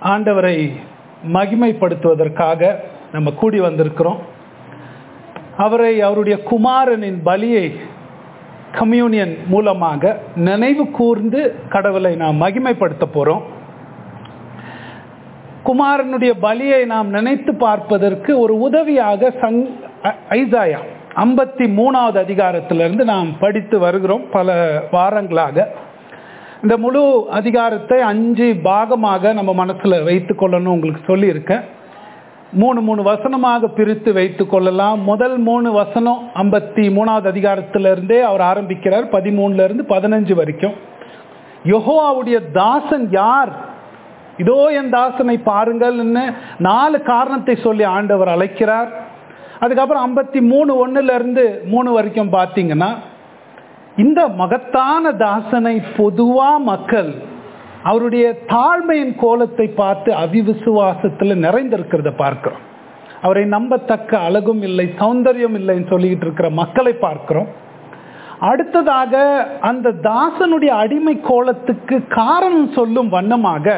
ஆண்டவரை மகிமைப்படுத்துவதற்காக நம்ம கூடி வந்திருக்கிறோம் அவரை அவருடைய குமாரனின் பலியை கம்யூனியன் மூலமாக நினைவு கூர்ந்து கடவுளை நாம் மகிமைப்படுத்த போறோம் குமாரனுடைய பலியை நாம் நினைத்து பார்ப்பதற்கு ஒரு உதவியாக சங் ஐ- ஐசாயா ஐம்பத்தி மூணாவது அதிகாரத்திலிருந்து நாம் படித்து வருகிறோம் பல வாரங்களாக இந்த முழு அதிகாரத்தை அஞ்சு பாகமாக நம்ம மனசுல வைத்து கொள்ளணும் உங்களுக்கு சொல்லியிருக்கேன் மூணு மூணு வசனமாக பிரித்து வைத்து கொள்ளலாம் முதல் மூணு வசனம் ஐம்பத்தி மூணாவது அதிகாரத்திலிருந்தே அவர் ஆரம்பிக்கிறார் பதிமூணுல இருந்து பதினஞ்சு வரைக்கும் யெகோவாவுடைய தாசன் யார் இதோ என் தாசனை பாருங்கள்னு நாலு காரணத்தை சொல்லி ஆண்டவர் அழைக்கிறார் அதுக்கப்புறம் ஐம்பத்தி மூணு ஒண்ணுல இருந்து மூணு வரைக்கும் பார்த்தீங்கன்னா இந்த மகத்தான தாசனை பொதுவா மக்கள் அவருடைய தாழ்மையின் கோலத்தை பார்த்து அவிவிசுவாசத்தில் நிறைந்திருக்கிறத பார்க்கிறோம் அவரை நம்பத்தக்க அழகும் இல்லை சௌந்தரியம் இல்லைன்னு சொல்லிக்கிட்டு இருக்கிற மக்களை பார்க்கிறோம் அடுத்ததாக அந்த தாசனுடைய அடிமை கோலத்துக்கு காரணம் சொல்லும் வண்ணமாக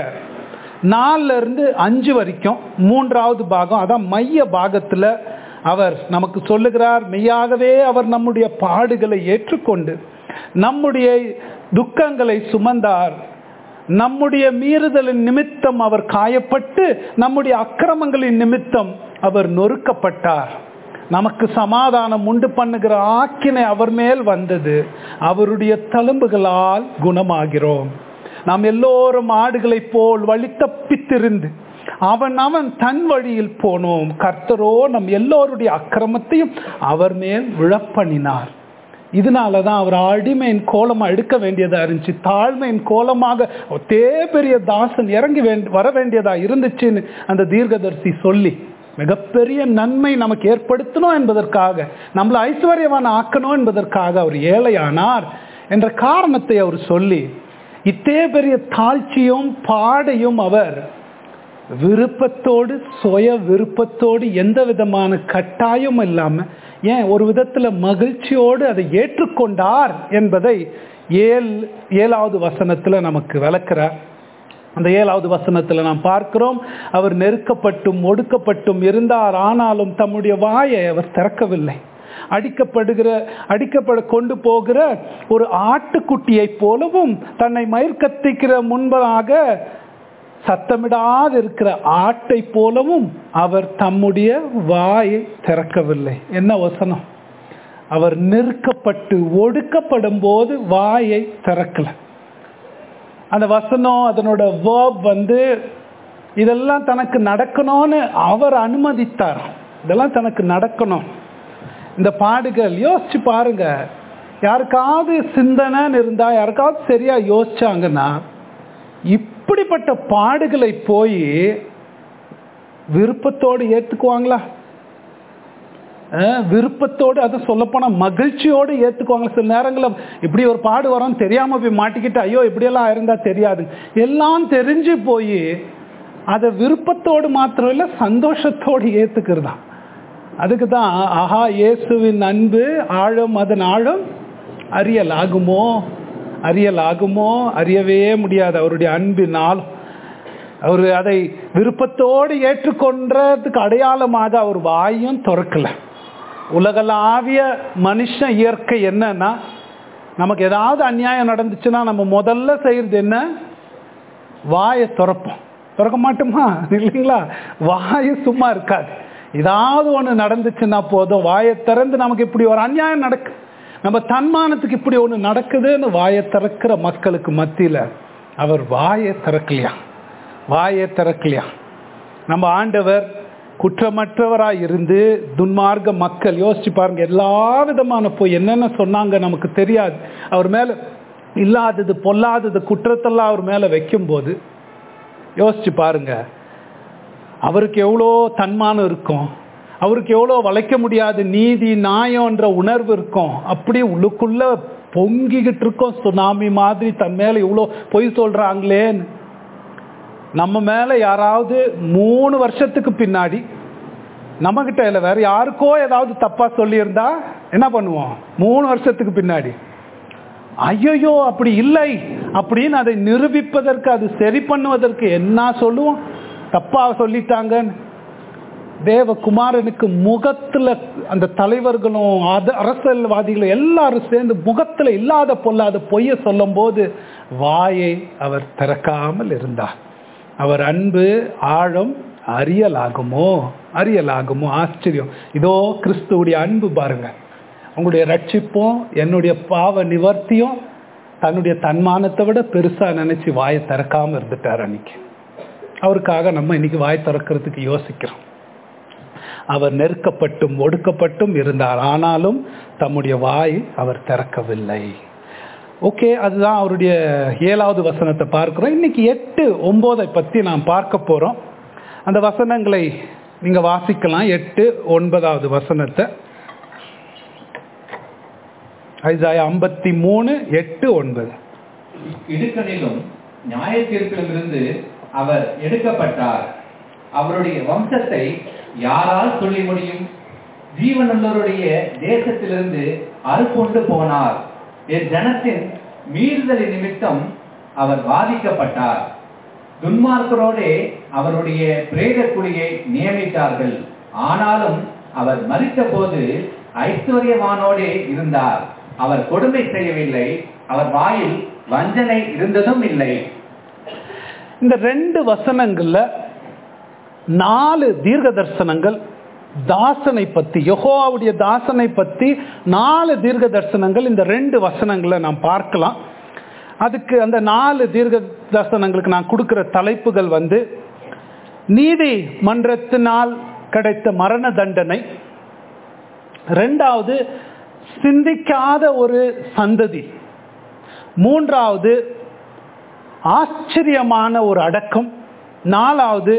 நாலுல இருந்து அஞ்சு வரைக்கும் மூன்றாவது பாகம் அதான் மைய பாகத்துல அவர் நமக்கு சொல்லுகிறார் மெய்யாகவே அவர் நம்முடைய பாடுகளை ஏற்றுக்கொண்டு நம்முடைய துக்கங்களை சுமந்தார் நம்முடைய மீறுதலின் நிமித்தம் அவர் காயப்பட்டு நம்முடைய அக்கிரமங்களின் நிமித்தம் அவர் நொறுக்கப்பட்டார் நமக்கு சமாதானம் உண்டு பண்ணுகிற ஆக்கினை அவர் மேல் வந்தது அவருடைய தழும்புகளால் குணமாகிறோம் நாம் எல்லோரும் ஆடுகளைப் போல் வழி தப்பித்திருந்து அவன் அவன் தன் வழியில் போனோம் கர்த்தரோ நம் எல்லோருடைய அக்கிரமத்தையும் அவர் மேல் விழப்பண்ணினார் இதனால தான் அவர் அடிமையின் கோலமா எடுக்க வேண்டியதா இருந்துச்சு தாழ்மையின் கோலமாக ஒத்தே பெரிய தாசன் இறங்கி வேண்டி வர வேண்டியதா இருந்துச்சுன்னு அந்த தீர்க்கதரிசி சொல்லி மிகப்பெரிய நன்மை நமக்கு ஏற்படுத்தணும் என்பதற்காக நம்மளை ஐஸ்வர்யவான் ஆக்கணும் என்பதற்காக அவர் ஏழையானார் என்ற காரணத்தை அவர் சொல்லி இத்தே பெரிய தாழ்ச்சியும் பாடையும் அவர் விருப்பத்தோடு சுய விருப்பத்தோடு எந்த விதமான கட்டாயம் இல்லாம ஏன் ஒரு விதத்துல மகிழ்ச்சியோடு அதை ஏற்றுக்கொண்டார் என்பதை ஏழ் ஏழாவது வசனத்துல நமக்கு விளக்குறார் அந்த ஏழாவது வசனத்துல நாம் பார்க்கிறோம் அவர் நெருக்கப்பட்டும் ஒடுக்கப்பட்டும் இருந்தார் ஆனாலும் தம்முடைய வாயை அவர் திறக்கவில்லை அடிக்கப்படுகிற அடிக்கப்பட கொண்டு போகிற ஒரு ஆட்டுக்குட்டியை போலவும் தன்னை மயிர்கத்திக்கிற முன்பதாக சத்தமிடாது இருக்கிற ஆட்டை போலவும் அவர் தம்முடைய வாயை திறக்கவில்லை என்ன வசனம் அவர் நெருக்கப்பட்டு ஒடுக்கப்படும் போது வாயை திறக்கல அந்த வசனம் அதனோட வேர்ப் வந்து இதெல்லாம் தனக்கு நடக்கணும்னு அவர் அனுமதித்தார் இதெல்லாம் தனக்கு நடக்கணும் இந்த பாடுகள் யோசிச்சு பாருங்க யாருக்காவது சிந்தனைன்னு இருந்தா யாருக்காவது சரியா யோசிச்சாங்கன்னா இப்படிப்பட்ட பாடுகளை போய் விருப்பத்தோடு ஏத்துக்குவாங்களா அஹ், விருப்பத்தோடு அதை சொல்லப்போனா மகிழ்ச்சியோடு ஏத்துக்குவாங்க சில நேரங்களில் இப்படி ஒரு பாடு வரும் தெரியாம போய் மாட்டிக்கிட்டு ஐயோ இப்படியெல்லாம் இருந்தா தெரியாது எல்லாம் தெரிஞ்சு போய் அதை விருப்பத்தோடு மாத்திரம் இல்லை சந்தோஷத்தோடு ஏத்துக்கிறதா அதுக்கு தான் ஆஹா இயேசுவின் அன்பு ஆழம் அதன் ஆழம் அறியல் ஆகுமோ அறியல் ஆகுமோ அறியவே முடியாது அவருடைய அன்பின் ஆழம் அவர் அதை விருப்பத்தோடு ஏற்றுக்கொண்டதுக்கு அடையாளமாக அவர் வாயும் திறக்கல உலகளாவிய மனுஷ இயற்கை என்னன்னா நமக்கு ஏதாவது அநியாயம் நடந்துச்சுன்னா நம்ம முதல்ல செய்யறது என்ன வாயை திறப்போம் திறக்க மாட்டோமா இல்லைங்களா வாய் சும்மா இருக்காது ஏதாவது ஒன்று நடந்துச்சுன்னா போதும் வாயை திறந்து நமக்கு இப்படி ஒரு அநியாயம் நடக்கு நம்ம தன்மானத்துக்கு இப்படி ஒன்று நடக்குதுன்னு வாயை திறக்கிற மக்களுக்கு மத்தியில் அவர் வாயை திறக்கலையா வாயை திறக்கலையா நம்ம ஆண்டவர் குற்றமற்றவராய் இருந்து துன்மார்க்க மக்கள் யோசிச்சு பாருங்க எல்லா விதமான போய் என்னென்ன சொன்னாங்க நமக்கு தெரியாது அவர் மேல இல்லாதது பொல்லாதது குற்றத்தெல்லாம் அவர் மேல வைக்கும்போது யோசிச்சு பாருங்க அவருக்கு எவ்வளோ தன்மானம் இருக்கும் அவருக்கு எவ்வளோ வளைக்க முடியாது நீதி நியாயம்ன்ற உணர்வு இருக்கும் அப்படியே உள்ளுக்குள்ள பொங்கிக்கிட்டு இருக்கோம் சுனாமி மாதிரி தன் மேல இவ்வளோ பொய் சொல்றாங்களேன்னு நம்ம மேல யாராவது மூணு வருஷத்துக்கு பின்னாடி நம்ம கிட்ட இல்லை வேற யாருக்கோ ஏதாவது தப்பா சொல்லியிருந்தா என்ன பண்ணுவோம் மூணு வருஷத்துக்கு பின்னாடி ஐயோ அப்படி இல்லை அப்படின்னு அதை நிரூபிப்பதற்கு அது சரி பண்ணுவதற்கு என்ன சொல்லுவோம் தப்பா சொல்லிட்டாங்கன்னு தேவகுமாரனுக்கு முகத்துல அந்த தலைவர்களும் அது அரசியல்வாதிகளும் எல்லாரும் சேர்ந்து முகத்துல இல்லாத பொல்லாத பொய்ய சொல்லும் போது வாயை அவர் திறக்காமல் இருந்தார் அவர் அன்பு ஆழம் அறியலாகுமோ அறியலாகுமோ ஆச்சரியம் இதோ கிறிஸ்துவுடைய அன்பு பாருங்க உங்களுடைய ரட்சிப்பும் என்னுடைய பாவ நிவர்த்தியும் தன்னுடைய தன்மானத்தை விட பெருசா நினைச்சு வாயை திறக்காம இருந்துட்டார் அன்னைக்கு அவருக்காக நம்ம இன்னைக்கு வாய் திறக்கிறதுக்கு யோசிக்கிறோம் அவர் நெருக்கப்பட்டும் ஒடுக்கப்பட்டும் இருந்தார் ஆனாலும் தம்முடைய வாய் அவர் திறக்கவில்லை ஓகே அதுதான் அவருடைய ஏழாவது வசனத்தை பார்க்கிறோம் இன்னைக்கு எட்டு ஒன்பதை பத்தி நாம் பார்க்க போறோம் அந்த வசனங்களை நீங்க வாசிக்கலாம் எட்டு ஒன்பதாவது வசனத்தை ஐசாயா ஐம்பத்தி மூணு எட்டு ஒன்பது இடுக்கணிலும் நியாய தீர்ப்பிலுமிருந்து அவர் எடுக்கப்பட்டார் அவருடைய வம்சத்தை யாரால் சொல்லி முடியும் ஜீவனுள்ளவருடைய தேசத்திலிருந்து அறுப்புண்டு போனார் என் ஜனத்தின் மீறுதலின் நிமித்தம் அவர் வாதிக்கப்பட்டார் துன்மார்க்கரோடே அவருடைய பிரேத குழியை நியமித்தார்கள் ஆனாலும் அவர் மறித்த போது ஐஸ்வர்யவானோடே இருந்தார் அவர் கொடுமை செய்யவில்லை அவர் வாயில் வஞ்சனை இருந்ததும் இல்லை இந்த ரெண்டு வசனங்கள்ல நாலு தீர்க்க தரிசனங்கள் தாசனை பத்தி யெகோவாவுடைய தாசனை பத்தி நாலு தீர்க்க தரிசனங்கள் இந்த ரெண்டு வசனங்களை நாம் பார்க்கலாம் அதுக்கு அந்த நாலு தீர்க்க தரிசனங்களுக்கு நான் கொடுக்கிற தலைப்புகள் வந்து நீதி மன்றத்தினால் கிடைத்த மரண தண்டனை ரெண்டாவது சிந்திக்காத ஒரு சந்ததி மூன்றாவது ஆச்சரியமான ஒரு அடக்கம் நாலாவது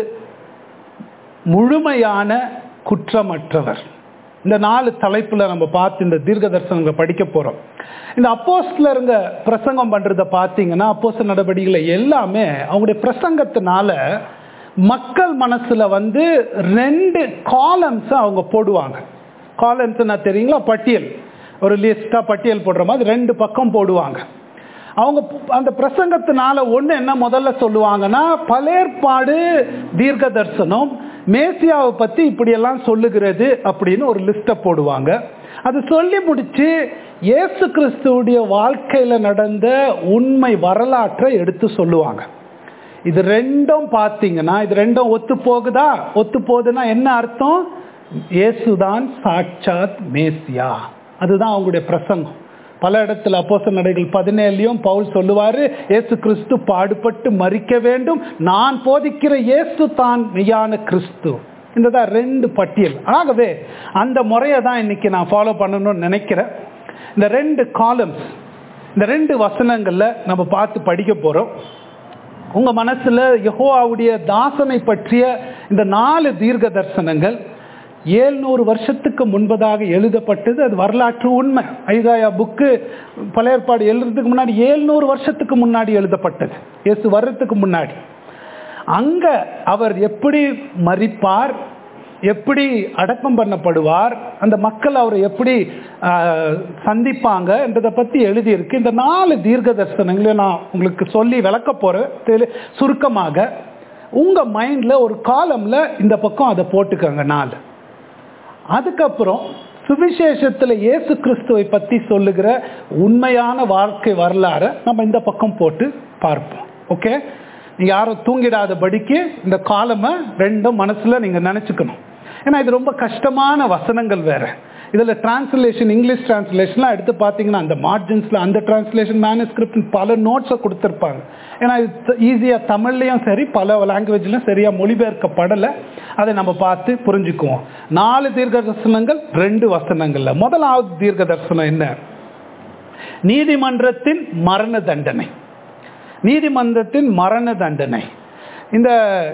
முழுமையான குற்றமற்றவர் இந்த நாலு தலைப்புல நம்ம பார்த்து இந்த தீர்க்க தரிசனங்களை படிக்க போறோம் இந்த அப்போஸ்லருங்க பிரசங்கம் பண்றத பார்த்தீங்கன்னா அப்போஸ்தல நடவடிக்கைகளை எல்லாமே அவங்களுடைய பிரசங்கத்தினால மக்கள் மனசுல வந்து ரெண்டு காலம்ஸ் அவங்க போடுவாங்க காலம்ஸ் நான் தெரியுங்களா பட்டியல் ஒரு லிஸ்டா பட்டியல் போடுற மாதிரி ரெண்டு பக்கம் போடுவாங்க அவங்க அந்த பிரசங்கத்தினால ஒன்று என்ன முதல்ல சொல்லுவாங்கன்னா பலேற்பாடு தீர்க்க தரிசனம் மேசியாவை பற்றி இப்படியெல்லாம் சொல்லுகிறது அப்படின்னு ஒரு லிஸ்ட்டை போடுவாங்க அது சொல்லி முடிச்சு இயேசு கிறிஸ்துவுடைய வாழ்க்கையில் நடந்த உண்மை வரலாற்றை எடுத்து சொல்லுவாங்க இது ரெண்டும் பார்த்தீங்கன்னா இது ரெண்டும் ஒத்து போகுதா ஒத்து போகுதுன்னா என்ன அர்த்தம் இயேசுதான் சாட்சாத் மேசியா அதுதான் அவங்களுடைய பிரசங்கம் பல இடத்துல அப்போச நடைகள் பதினேழுலையும் பவுல் சொல்லுவாரு இயேசு கிறிஸ்து பாடுபட்டு மறிக்க வேண்டும் நான் போதிக்கிற இயேசு தான் மெய்யான கிறிஸ்து இந்த தான் ரெண்டு பட்டியல் ஆகவே அந்த முறையை தான் இன்னைக்கு நான் ஃபாலோ பண்ணணும்னு நினைக்கிறேன் இந்த ரெண்டு காலம்ஸ் இந்த ரெண்டு வசனங்கள்ல நம்ம பார்த்து படிக்க போறோம் உங்க மனசுல யெகோவாவுடைய தாசனை பற்றிய இந்த நாலு தீர்க்க தரிசனங்கள் ஏழ்நூறு வருஷத்துக்கு முன்பதாக எழுதப்பட்டது அது வரலாற்று உண்மை ஐசாயா புக்கு பழைய ஏற்பாடு எழுதுறதுக்கு முன்னாடி ஏழ்நூறு வருஷத்துக்கு முன்னாடி எழுதப்பட்டது இயேசு வர்றதுக்கு முன்னாடி அங்க அவர் எப்படி மறிப்பார் எப்படி அடக்கம் பண்ணப்படுவார் அந்த மக்கள் அவரை எப்படி சந்திப்பாங்க என்றதை பற்றி எழுதியிருக்கு இந்த நாலு தீர்க்க தரிசனங்களையும் நான் உங்களுக்கு சொல்லி விளக்க போகிறேன் சுருக்கமாக உங்கள் மைண்டில் ஒரு காலமில் இந்த பக்கம் அதை போட்டுக்கோங்க நாலு அதுக்கப்புறம் சுவிசேஷத்தில் இயேசு கிறிஸ்துவை பற்றி சொல்லுகிற உண்மையான வாழ்க்கை வரலாறை நம்ம இந்த பக்கம் போட்டு பார்ப்போம் ஓகே நீங்கள் யாரும் தூங்கிடாதபடிக்கு இந்த காலமை ரெண்டும் மனசில் நீங்கள் நினச்சிக்கணும் ஏன்னா இது ரொம்ப கஷ்டமான வசனங்கள் வேற இதில் டிரான்ஸ்லேஷன் இங்கிலீஷ் டிரான்ஸ்லேஷன்லாம் எடுத்து பார்த்தீங்கன்னா அந்த மார்ஜின்ஸில் அந்த டிரான்ஸ்லேஷன் மேனஸ்கிரிப்ட் பல நோட்ஸை கொடுத்துருப்பாங்க ஏன்னா இது ஈஸியாக தமிழ்லையும் சரி பல லாங்குவேஜ்லையும் சரியாக மொழிபெயர்க்கப்படலை அதை நம்ம பார்த்து புரிஞ்சுக்குவோம் நாலு தீர்க்க தரிசனங்கள் ரெண்டு வசனங்கள்ல முதலாவது தீர்க்க தரிசனம் என்ன நீதிமன்றத்தின் மரண தண்டனை நீதிமன்றத்தின் மரண தண்டனை இந்த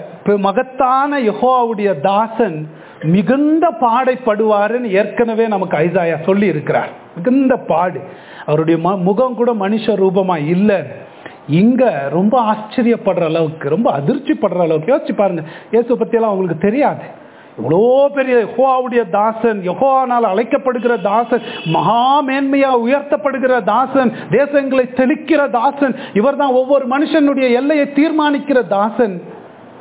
மகத்தான யெகோவாவுடைய தாசன் மிகுந்த பாடைப்படுவாருன்னு ஏற்கனவே நமக்கு ஐசாயா சொல்லி இருக்கிறார் மிகுந்த பாடு அவருடைய முகம் கூட மனுஷ ரூபமா இல்லை இங்க ரொம்ப ஆச்சரியப்படுற அளவுக்கு ரொம்ப அதிர்ச்சி படுற அளவுக்கு யோசிச்சு பாருங்க இயேசு பத்தியெல்லாம் அவங்களுக்கு தெரியாது இவ்வளோ பெரிய யெகோவாவுடைய தாசன் யெகோவானால் அழைக்கப்படுகிற தாசன் மகா மேன்மையா உயர்த்தப்படுகிற தாசன் தேசங்களை தெளிக்கிற தாசன் இவர் தான் ஒவ்வொரு மனுஷனுடைய எல்லையை தீர்மானிக்கிற தாசன்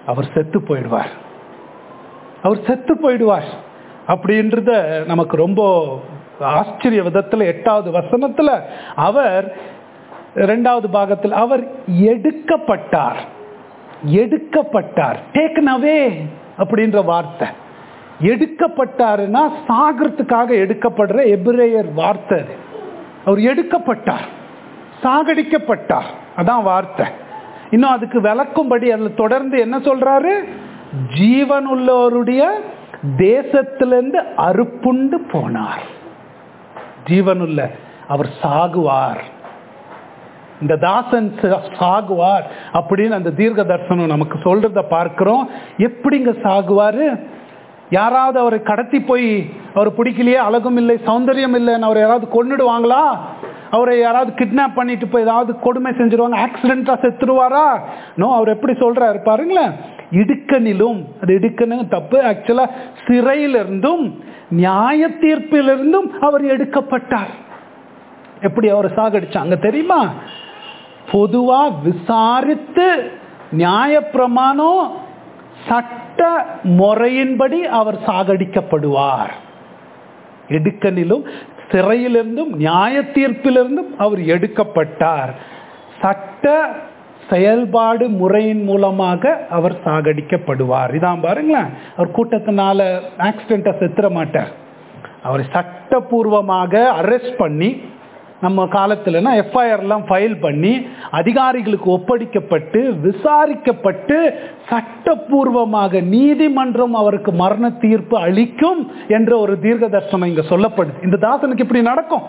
அவர் செத்து போயிடுவார் அவர் செத்து போயிடுவார் அப்படின்றத நமக்கு ரொம்ப ஆச்சரிய விதத்துல எட்டாவது வசனத்துல அவர் இரண்டாவது பாகத்தில் அவர் எடுக்கப்பட்டார் எடுக்கப்பட்டார் டேக்கன் அவே அப்படின்ற வார்த்தை எடுக்கப்பட்டாருன்னா சாகிறதுக்காக எடுக்கப்படுற எபிரேயர் வார்த்தை அது அவர் எடுக்கப்பட்டார் சாகடிக்கப்பட்டார் அதான் வார்த்தை இன்னும் அதுக்கு விளக்கும்படி அதில் தொடர்ந்து என்ன சொல்றாரு ஜீவன் உள்ளவருடைய தேசத்திலிருந்து அறுப்புண்டு போனார் ஜீவனுள்ள அவர் சாகுவார் இந்த தாசன் சா- சாகுவார் அப்படின்னு அந்த தீர்க்க தரிசனம் நமக்கு சொல்றத பார்க்கிறோம் எப்படிங்க சாகுவாரு யாராவது அவரை கடத்தி போய் அவர் பிடிக்கலையே அழகும் இல்லை சௌந்தரியம் இல்லைன்னு அவர் யாராவது கொன்னுடுவாங்களா அவரை யாராவது கிட்னாப் பண்ணிட்டு போய் ஏதாவது கொடுமை செஞ்சிருவாங்க ஆக்சிடென்டா செத்துருவாரா நோ அவர் எப்படி சொல்றாரு பாருங்களேன் இடுக்கனிலும் அது இடுக்கனு தப்பு ஆக்சுவலா சிறையிலிருந்தும் நியாய தீர்ப்பிலிருந்தும் அவர் எடுக்கப்பட்டார் எப்படி அவர் சாகடிச்சாங்க தெரியுமா பொதுவா விசாரித்து நியாயப்பிரமாணம் சட்ட முறையின்படி அவர் சாகடிக்கப்படுவார் எடுக்கனிலும் சிறையிலிருந்தும் நியாய தீர்ப்பிலிருந்தும் அவர் எடுக்கப்பட்டார் சட்ட செயல்பாடு முறையின் மூலமாக அவர் சாகடிக்கப்படுவார் இதான் பாருங்களேன் அவர் கூட்டத்தினால ஆக்சிடென்ட்டை செத்துற மாட்டார் அவரை சட்டபூர்வமாக அரெஸ்ட் பண்ணி நம்ம காலத்துலனா எஃப்ஐஆர்லாம் ஃபைல் பண்ணி அதிகாரிகளுக்கு ஒப்படைக்கப்பட்டு விசாரிக்கப்பட்டு சட்டபூர்வமாக நீதிமன்றம் அவருக்கு மரண தீர்ப்பு அளிக்கும் என்ற ஒரு தீர்க்க தரிசனம் இங்க சொல்லப்படுது இந்த தாசனுக்கு இப்படி நடக்கும்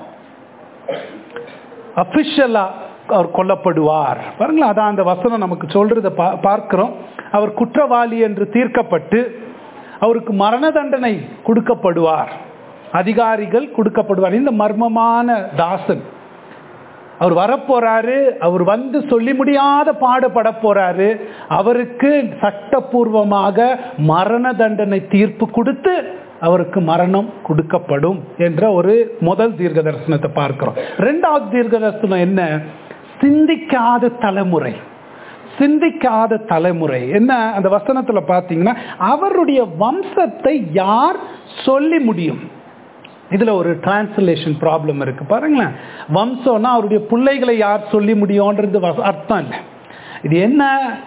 அபிஷியலா அவர் கொல்லப்படுவார் பாருங்களா அதான் அந்த வசனம் நமக்கு சொல்றத பா- பார்க்கிறோம் அவர் குற்றவாளி என்று தீர்க்கப்பட்டு அவருக்கு மரண தண்டனை கொடுக்கப்படுவார் அதிகாரிகள் கொடுக்கப்படுவார் இந்த மர்மமான தாசன் அவர் வரப்போறாரு அவர் வந்து சொல்லி முடியாத பாடுபட போறாரு அவருக்கு சட்டபூர்வமாக மரண தண்டனை தீர்ப்பு கொடுத்து அவருக்கு மரணம் கொடுக்கப்படும் என்ற ஒரு முதல் தீர்க்க தரிசனத்தை பார்க்கிறோம் ரெண்டாவது தீர்க்க தரிசனம் என்ன சிந்திக்காத தலைமுறை சிந்திக்காத தலைமுறை என்ன அந்த வசனத்துல பார்த்தீங்கன்னா அவருடைய வம்சத்தை யார் சொல்லி முடியும் இதுல ஒரு டிரான்ஸ்லேஷன் ப்ராப்ளம் இருக்கு பாருங்களேன் வம்சம்னா அவருடைய பிள்ளைகளை யார் சொல்லி முடியும்ன்றது வச- அர்த்தம் இல்லை இது என்ன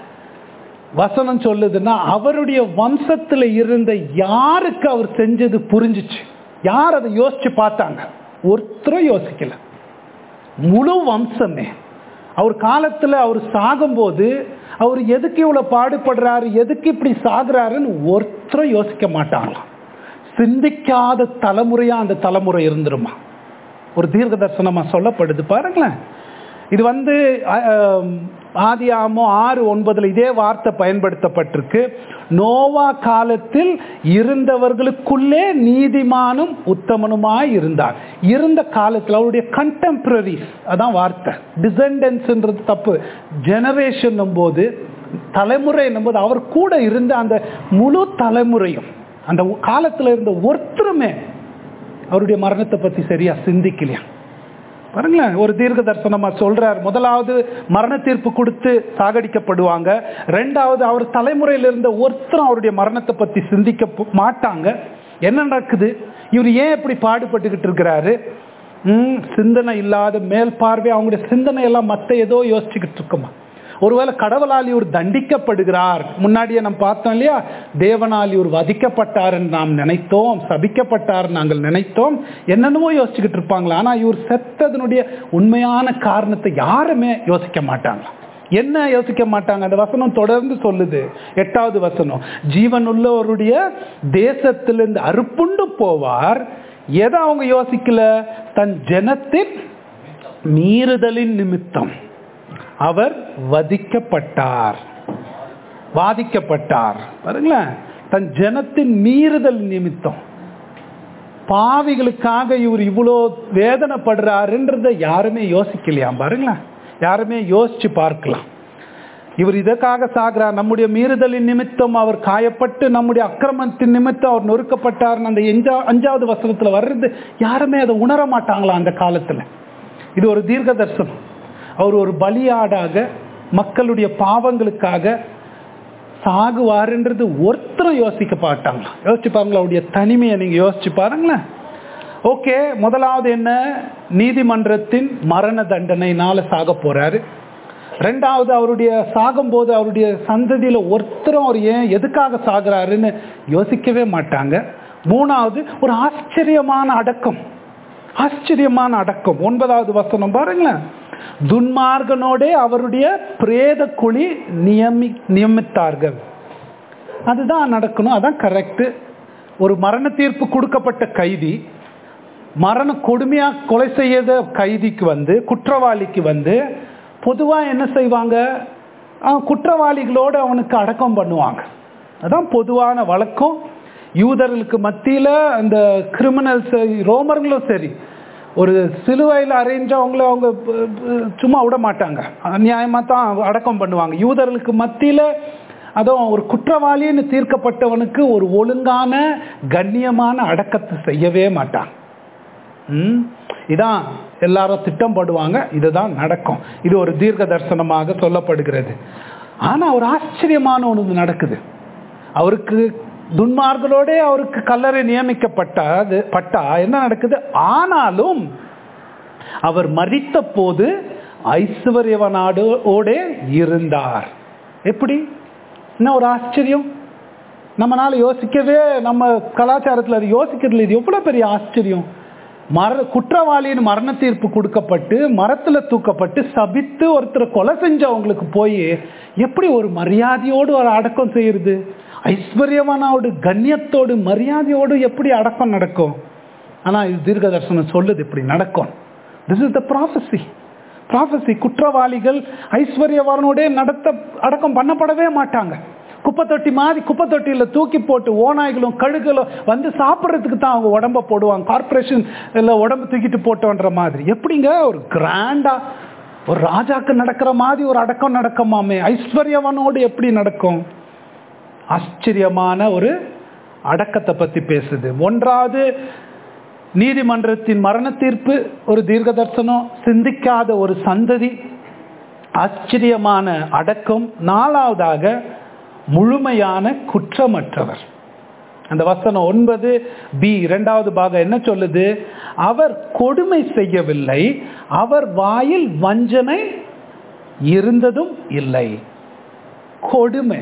வசனம் சொல்லுதுன்னா அவருடைய வம்சத்துல இருந்த யாருக்கு அவர் செஞ்சது புரிஞ்சுச்சு யார் அதை யோசிச்சு பார்த்தாங்க ஒருத்தரும் யோசிக்கல முழு வம்சமே அவர் காலத்துல அவர் சாகும்போது அவர் எதுக்கு இவ்வளவு பாடுபடுறாரு எதுக்கு இப்படி சாகுறாருன்னு ஒருத்தரும் யோசிக்க மாட்டாங்களாம் சிந்திக்காத தலைமுறையா அந்த தலைமுறை இருந்துருமா ஒரு தீர்க்க தரிசனமா சொல்லப்படுது பாருங்களேன் இது வந்து அஹ், ஆதியாமோ ஆறு ஒன்பதுல இதே வார்த்தை பயன்படுத்தப்பட்டிருக்கு நோவா காலத்தில் இருந்தவர்களுக்குள்ளே நீதிமானும் உத்தமனுமாய் இருந்தார் இருந்த காலத்தில் அவருடைய கண்டெம்பரரிஸ் அதான் வார்த்தை டிசெண்டன்ஸ்ன்றது தப்பு ஜெனரேஷன் போது தலைமுறை போது அவர் கூட இருந்த அந்த முழு தலைமுறையும் அந்த காலத்துல இருந்த ஒருத்தருமே அவருடைய மரணத்தை பத்தி சரியா சிந்திக்கலையா பாருங்களேன் ஒரு தீர்க்க தரிசனமா சொல்றார் முதலாவது மரண தீர்ப்பு கொடுத்து சாகடிக்கப்படுவாங்க ரெண்டாவது அவர் தலைமுறையில் இருந்த ஒருத்தரும் அவருடைய மரணத்தை பத்தி சிந்திக்க போ- மாட்டாங்க என்ன நடக்குது இவர் ஏன் இப்படி பாடுபட்டுக்கிட்டு இருக்கிறாரு ம், சிந்தனை இல்லாத மேல் பார்வை அவங்களுடைய சிந்தனை எல்லாம் மத்த ஏதோ யோசிச்சுக்கிட்டு இருக்குமா ஒருவேளை கடவுளால் இவர் தண்டிக்கப்படுகிறார் முன்னாடியே நம்ம பார்த்தோம் இல்லையா தேவனால் இவர் வதிக்கப்பட்டாருன்னு நாம் நினைத்தோம் சபிக்கப்பட்டார் நாங்கள் நினைத்தோம் என்னென்னமோ யோசிச்சுக்கிட்டு இருப்பாங்களா ஆனா இவர் செத்ததனுடைய உண்மையான காரணத்தை யாருமே யோசிக்க மாட்டாங்களா என்ன யோசிக்க மாட்டாங்க அந்த வசனம் தொடர்ந்து சொல்லுது எட்டாவது வசனம் ஜீவனுள்ளவருடைய தேசத்திலிருந்து அறுப்புண்டு போவார் எதை அவங்க யோசிக்கல தன் ஜனத்தின் மீறுதலின் நிமித்தம் அவர் வதிக்கப்பட்டார் வாதிக்கப்பட்டார் பாருங்களேன் தன் ஜனத்தின் மீறுதல் நிமித்தம் பாவிகளுக்காக இவர் இவ்வளோ வேதனைப்படுறாருன்றத யாருமே யோசிக்கலையாம் பாருங்களேன் யாருமே யோசிச்சு பார்க்கலாம் இவர் இதற்காக சாகிறார் நம்முடைய மீறுதலின் நிமித்தம் அவர் காயப்பட்டு நம்முடைய அக்கிரமத்தின் நிமித்தம் அவர் நொறுக்கப்பட்டார் அந்த எஞ்சா அஞ்சாவது வசனத்துல வர்றது யாருமே அதை உணர மாட்டாங்களா அந்த காலத்துல இது ஒரு தீர்க்க தரிசனம் அவர் ஒரு பலியாடாக மக்களுடைய பாவங்களுக்காக சாகுவாருன்றது ஒருத்தரும் யோசிக்க மாட்டாங்களா யோசிச்சு பாருங்களா அவருடைய தனிமையை நீங்க யோசிச்சு பாருங்களேன் ஓகே முதலாவது என்ன நீதிமன்றத்தின் மரண தண்டனைனால சாக போறாரு ரெண்டாவது அவருடைய சாகும்போது அவருடைய சந்ததியில ஒருத்தரும் அவர் ஏன் எதுக்காக சாகுறாருன்னு யோசிக்கவே மாட்டாங்க மூணாவது ஒரு ஆச்சரியமான அடக்கம் ஆச்சரியமான அடக்கம் ஒன்பதாவது வசனம் பாருங்களேன் துன்மார்கனோடே அவருடைய பிரேத குழி நியமி நியமித்தார்கள் அதுதான் நடக்கணும் அதான் கரெக்ட் ஒரு மரண தீர்ப்பு கொடுக்கப்பட்ட கைதி மரண கொடுமையா கொலை செய்த கைதிக்கு வந்து குற்றவாளிக்கு வந்து பொதுவா என்ன செய்வாங்க அவன் குற்றவாளிகளோடு அவனுக்கு அடக்கம் பண்ணுவாங்க அதான் பொதுவான வழக்கம் யூதர்களுக்கு மத்தியில அந்த கிரிமினல்ஸ் ரோமர்களும் சரி ஒரு சிலுவையில் அரைஞ்சு அவங்கள அவங்க ப- ப- சும்மா விட மாட்டாங்க அநியாயமா தான் அடக்கம் பண்ணுவாங்க யூதர்களுக்கு மத்தியில அதுவும் ஒரு குற்றவாளின்னு தீர்க்கப்பட்டவனுக்கு ஒரு ஒழுங்கான கண்ணியமான அடக்கத்தை செய்யவே மாட்டாங்க ம்? இதான் எல்லாரும் திட்டம் போடுவாங்க இதுதான் நடக்கும் இது ஒரு தீர்க்க தரிசனமாக சொல்லப்படுகிறது ஆனா ஒரு ஆச்சரியமான ஒன்று நடக்குது அவருக்கு துன்மார்களோட அவருக்கு கல்லறை நியமிக்கப்பட்டது பட்டா என்ன நடக்குது ஆனாலும் அவர் மரித்த போது ஐஸ்வர்யவனாடோட இருந்தார் எப்படி என்ன ஒரு ஆச்சரியம் நம்மளால யோசிக்கவே நம்ம கலாச்சாரத்தில் அது யோசிக்கிறது இது எவ்வளோ பெரிய ஆச்சரியம் மர குற்றவாளியின் மரண தீர்ப்பு கொடுக்கப்பட்டு மரத்துல தூக்கப்பட்டு சபித்து ஒருத்தரை கொலை செஞ்சவங்களுக்கு போய் எப்படி ஒரு மரியாதையோடு ஒரு அடக்கம் செய்யறது ஐஸ்வர்யவானோடு கண்ணியத்தோடு மரியாதையோடு எப்படி அடக்கம் நடக்கும் ஆனா இது தீர்க்க தரிசனம் சொல்லுது இப்படி நடக்கும் this is the prophecy prophecy குற்றவாளிகள் ஐஸ்வர்யவானோட நடத்த அடக்கம் பண்ணப்படவே மாட்டாங்க குப்பை தொட்டி மாதிரி குப்பை தொட்டியில் தூக்கி போட்டு ஓநாய்களும் கழுகுகளும் வந்து சாப்பிட்றதுக்கு தான் அவங்க உடம்ப போடுவாங்க கார்பரேஷன் இல்லை உடம்பு தூக்கிட்டு போட்டோன்ற மாதிரி எப்படிங்க ஒரு கிராண்டா ஒரு ராஜாக்கு நடக்கிற மாதிரி ஒரு அடக்கம் நடக்குமாமே ஐஸ்வர்யவனோடு எப்படி நடக்கும் ஆச்சரியமான ஒரு அடக்கத்தை பத்தி பேசுது ஒன்றாவது நீதிமன்றத்தின் மரண தீர்ப்பு ஒரு தீர்க்க தரிசனம் சிந்திக்காத ஒரு சந்ததி ஆச்சரியமான அடக்கம் நாலாவதாக முழுமையான குற்றமற்றவர் அந்த வசனம் ஒன்பது பி இரண்டாவது பாகம் என்ன சொல்லுது அவர் கொடுமை செய்யவில்லை அவர் வாயில் வஞ்சனை இருந்ததும் இல்லை கொடுமை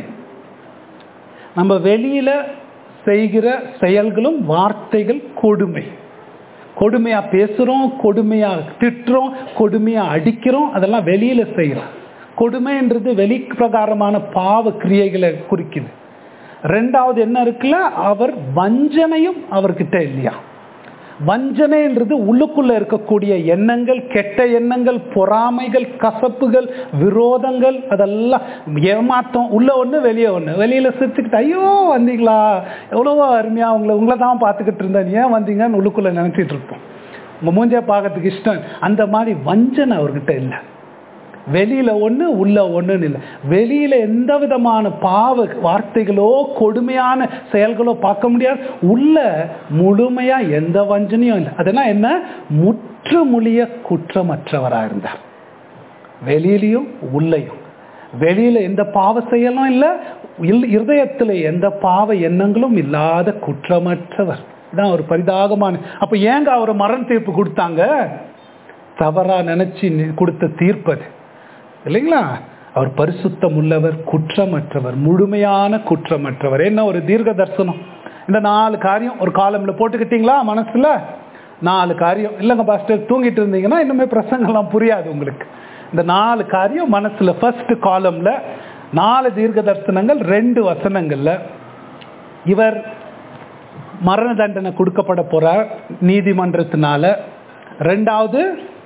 நம்ம வெளியில செய்கிற செயல்களும் வார்த்தைகள் கொடுமை கொடுமையா பேசுறோம் கொடுமையா திட்டுறோம் கொடுமையா அடிக்கிறோம் அதெல்லாம் வெளியில செய்யறோம் கொடுமைன்றது வெளி பிரகாரமான பாவ கிரியைகளை குறிக்குது ரெண்டாவது என்ன இருக்குல்ல அவர் வஞ்சனையும் அவர்கிட்ட இல்லையா வஞ்சனைன்றது உள்ளுக்குள்ள இருக்கக்கூடிய எண்ணங்கள் கெட்ட எண்ணங்கள் பொறாமைகள் கசப்புகள் விரோதங்கள் அதெல்லாம் ஏமாத்தம் உள்ள ஒண்ணு வெளியே ஒண்ணு வெளியில சிரிச்சுக்கிட்டு ஐயோ வந்தீங்களா எவ்வளவோ அருமையா உங்களை உங்களை தான் பார்த்துக்கிட்டு இருந்தேன் ஏன் வந்தீங்கன்னு உள்ளுக்குள்ள நினைச்சிட்டு இருப்போம் உங்க மூஞ்ச பார்க்கறதுக்கு இஷ்டம் அந்த மாதிரி வஞ்சனை அவர்கிட்ட இல்லை வெளியில ஒண்ணு உள்ள ஒண்ணுன்னு இல்லை வெளியில எந்த விதமான பாவ வார்த்தைகளோ கொடுமையான செயல்களோ பார்க்க முடியாது உள்ள முழுமையா எந்த வஞ்சனையும் இல்லை அதெல்லாம் என்ன முற்றுமுழிய குற்றமற்றவரா இருந்தார் வெளியிலையும் உள்ளையும் வெளியில எந்த பாவ செயலும் இல்லை இல்- இருதயத்துல எந்த பாவ எண்ணங்களும் இல்லாத குற்றமற்றவர் இதான் ஒரு பரிதாகமான அப்ப ஏங்க அவர் மரண தீர்ப்பு கொடுத்தாங்க தவறா நினைச்சு நி- கொடுத்த தீர்ப்பது இல்லைங்களா அவர் பரிசுத்தம் உள்ளவர் குற்றமற்றவர் முழுமையான குற்றமற்றவர் என்ன ஒரு தீர்க்க தரிசனம் இந்த நாலு காரியம் ஒரு காலம்ல போட்டுக்கிட்டீங்களா மனசுல நாலு காரியம் இல்லைங்க பாஸ்டர் தூங்கிட்டு இருந்தீங்கன்னா இன்னுமே பிரசங்கெல்லாம் புரியாது உங்களுக்கு இந்த நாலு காரியம் மனசுல ஃபர்ஸ்ட் காலம்ல நாலு தீர்க்க தரிசனங்கள் ரெண்டு வசனங்கள்ல இவர் மரண தண்டனை கொடுக்கப்பட போறார் நீதிமன்றத்தினால ரெண்டாவது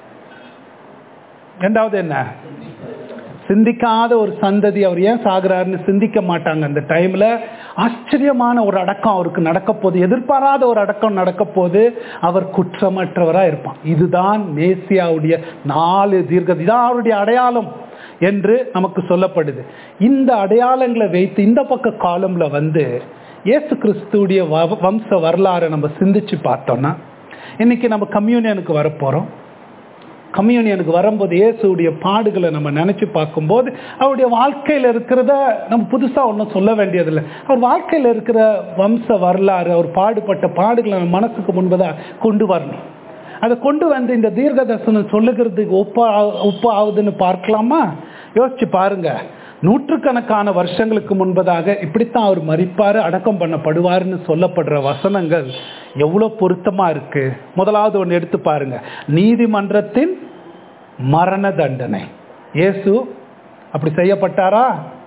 ரெண்டாவது என்ன சிந்திக்காத ஒரு சந்ததி அவர் ஏன் சாகுறாருன்னு சிந்திக்க மாட்டாங்க அந்த டைம்ல ஆச்சரியமான ஒரு அடக்கம் அவருக்கு நடக்க போகுது எதிர்பாராத ஒரு அடக்கம் நடக்க போது அவர் குற்றமற்றவரா இருப்பான் இதுதான் மேசியாவுடைய நாலு தீர்க்க இதான் அவருடைய அடையாளம் என்று நமக்கு சொல்லப்படுது இந்த அடையாளங்களை வைத்து இந்த பக்க காலம்ல வந்து இயேசு கிறிஸ்துடைய வ- வம்ச வரலாறை நம்ம சிந்திச்சு பார்த்தோம்னா இன்னைக்கு நம்ம கம்யூனியனுக்கு வரப்போறோம் கம்யூனியனுக்கு வரும்போது இயேசுடைய பாடுகளை நம்ம நினைச்சு பார்க்கும்போது அவருடைய வாழ்க்கையில் இருக்கிறத நம்ம புதுசாக ஒன்றும் சொல்ல வேண்டியதில்லை அவர் வாழ்க்கையில் இருக்கிற வம்ச வரலாறு அவர் பாடுபட்ட பாடுகளை நம்ம மனசுக்கு முன்பதாக கொண்டு வரணும் அதை கொண்டு வந்து இந்த தீர்க்க தரிசனம் சொல்லுகிறதுக்கு ஒப்பா ஒப்பா ஆகுதுன்னு பார்க்கலாமா யோசிச்சு பாருங்க நூற்றுக்கணக்கான வருஷங்களுக்கு முன்பதாக இப்படித்தான் அவர் மறிப்பார் அடக்கம் பண்ணப்படுவார்னு சொல்லப்படுற வசனங்கள் எவ்வளோ பொருத்தமா இருக்கு முதலாவது ஒன்று எடுத்து பாருங்க நீதிமன்றத்தின் மரண தண்டனை இயேசு அப்படி செய்யப்பட்டாரா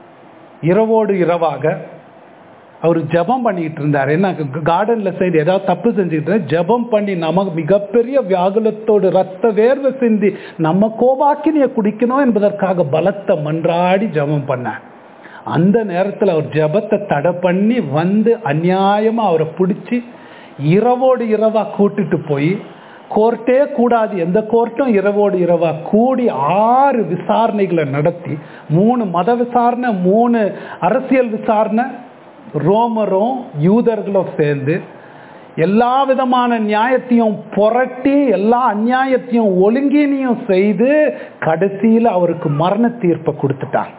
இரவோடு இரவாக அவர் ஜெபம் பண்ணிட்டு இருந்தார் என்ன கார்டன்ல செய்து ஏதாவது தப்பு செஞ்சுக்கிட்டு இருந்தா, ஜெபம் பண்ணி நமக்கு மிகப்பெரிய வியாகுலத்தோடு ரத்த வேர்வை சிந்தி நம்ம கோபாக்கினிய குடிக்கணும் என்பதற்காக பலத்த மன்றாடி ஜெபம் பண்ணார் அந்த நேரத்தில் அவர் ஜெபத்தை தடை பண்ணி வந்து அநியாயமா அவரை பிடிச்சி இரவோடு இரவா கூட்டிட்டு போய் கோர்ட்டே கூடாது எந்த கோர்ட்டும் இரவோடு இரவா கூடி ஆறு விசாரணைகளை நடத்தி மூணு மத விசாரணை மூணு அரசியல் விசாரணை ரோமரும் யூதர்களும் சேர்ந்து எல்லா விதமான நியாயத்தையும் புரட்டி எல்லா அநியாயத்தையும் ஒழுங்கினையும் செய்து கடைசியில் அவருக்கு மரண தீர்ப்பை கொடுத்துட்டாங்க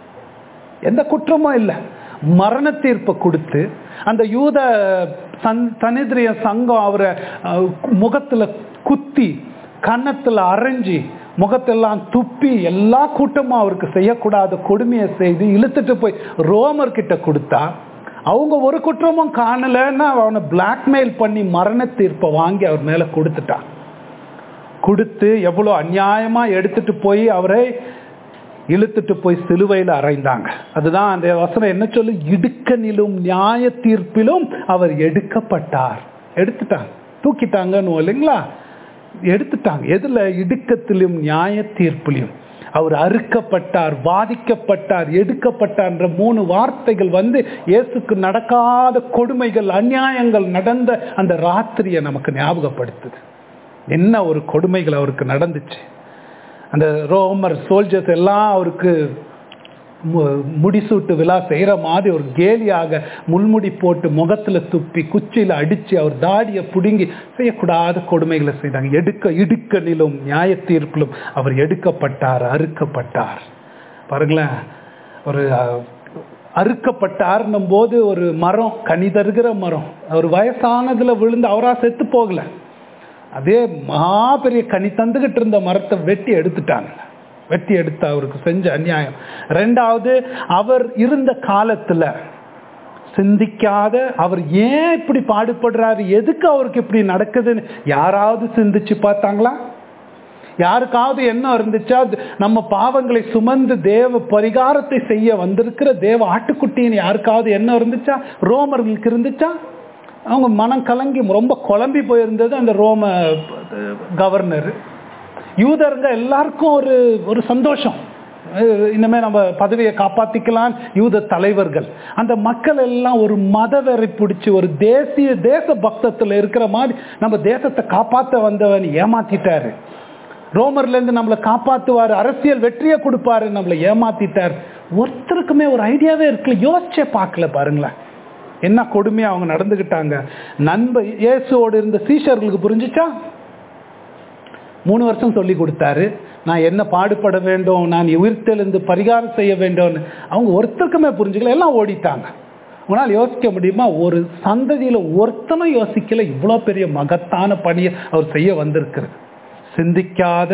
எந்த குற்றமும் இல்லை மரண தீர்ப்பை கொடுத்து அந்த யூத சன் சனிதிரிய சங்கம் அவரை அஹ், முகத்துல குத்தி கன்னத்துல அரைஞ்சி முகத்தெல்லாம் துப்பி எல்லா கூட்டமும் அவருக்கு செய்யக்கூடாத கொடுமையை செய்து இழுத்துட்டு போய் ரோமர் கிட்ட கொடுத்தா அவங்க ஒரு குற்றமும் காணலைன்னா அவனை பிளாக்மெயில் பண்ணி மரண தீர்ப்பை வாங்கி அவர் மேல கொடுத்துட்டான் கொடுத்து எவ்வளோ அநியாயமா எடுத்துட்டு போய் அவரை இழுத்துட்டு போய் சிலுவையில் அறைந்தாங்க அதுதான் அந்த வசனம் என்ன சொல்லு இடுக்கனிலும் நியாய தீர்ப்பிலும் அவர் எடுக்கப்பட்டார் எடுத்துட்டாங்க தூக்கிட்டாங்கன்னு இல்லைங்களா எடுத்துட்டாங்க எதுல இடுக்கத்திலும் நியாய தீர்ப்பிலும் அவர் அறுக்கப்பட்டார் வாதிக்கப்பட்டார் எடுக்கப்பட்டார்ன்ற மூணு வார்த்தைகள் வந்து இயேசுக்கு நடக்காத கொடுமைகள் அநியாயங்கள் நடந்த அந்த ராத்திரியை நமக்கு ஞாபகப்படுத்துது என்ன ஒரு கொடுமைகள் அவருக்கு நடந்துச்சு அந்த ரோமர் சோல்ஜர்ஸ் எல்லாம் அவருக்கு மு- முடிசூட்டு விழா செய்கிற மாதிரி ஒரு கேலியாக முள்முடி போட்டு முகத்துல துப்பி குச்சியில் அடிச்சு அவர் தாடியை பிடுங்கி செய்யக்கூடாத கொடுமைகளை செய்தாங்க எடுக்க இடுக்கனிலும் நியாய தீர்ப்பிலும் அவர் எடுக்கப்பட்டார் அறுக்கப்பட்டார் பாருங்களேன் ஒரு அஹ், அறுக்கப்பட்டார்னும் போது ஒரு மரம் கனி தருகிற மரம் அவர் வயசானதுல விழுந்து அவரா செத்து போகல அதே மகா பெரிய கனி தந்துகிட்டு இருந்த மரத்தை வெட்டி எடுத்துட்டாங்க வெட்டி எடுத்த அவருக்கு செஞ்ச அநியாயம் ரெண்டாவது அவர் இருந்த காலத்துல சிந்திக்காத அவர் ஏன் இப்படி பாடுபடுறாரு எதுக்கு அவருக்கு இப்படி நடக்குதுன்னு யாராவது சிந்திச்சு பார்த்தாங்களா யாருக்காவது என்ன இருந்துச்சா அது நம்ம பாவங்களை சுமந்து தேவ பரிகாரத்தை செய்ய வந்திருக்கிற தேவ ஆட்டுக்குட்டின்னு யாருக்காவது என்ன இருந்துச்சா ரோமர்களுக்கு இருந்துச்சா அவங்க மனம் கலங்கி ரொம்ப குழம்பி போயிருந்தது அந்த ரோம கவர்னர் யூதருங்க எல்லாருக்கும் ஒரு ஒரு சந்தோஷம் அஹ் இனிமே நம்ம பதவியை காப்பாத்திக்கலாம் யூத தலைவர்கள் அந்த மக்கள் எல்லாம் ஒரு மதவெறி பிடிச்சி ஒரு தேசிய தேச பக்தத்துல இருக்கிற மாதிரி நம்ம தேசத்தை காப்பாத்த வந்தவன் ஏமாத்திட்டாரு ரோமர்ல இருந்து நம்மளை காப்பாத்துவாரு அரசியல் வெற்றியை கொடுப்பாரு நம்மளை ஏமாத்திட்டார் ஒருத்தருக்குமே ஒரு ஐடியாவே இருக்குல்ல யோசிச்சே பார்க்கல பாருங்களேன் என்ன கொடுமையா அவங்க நடந்துகிட்டாங்க நண்ப இயேசுவோடு இருந்த சீஷர்களுக்கு புரிஞ்சுச்சா மூணு வருஷம் சொல்லி கொடுத்தாரு நான் என்ன பாடுபட வேண்டும் நான் உயிர்த்தெழுந்து பரிகாரம் செய்ய வேண்டும்னு அவங்க ஒருத்தருக்குமே புரிஞ்சுக்கல எல்லாம் ஓடிட்டாங்க உங்களால் யோசிக்க முடியுமா ஒரு சந்ததியில ஒருத்தனும் யோசிக்கல இவ்வளோ பெரிய மகத்தான பணியை அவர் செய்ய வந்திருக்கிறது சிந்திக்காத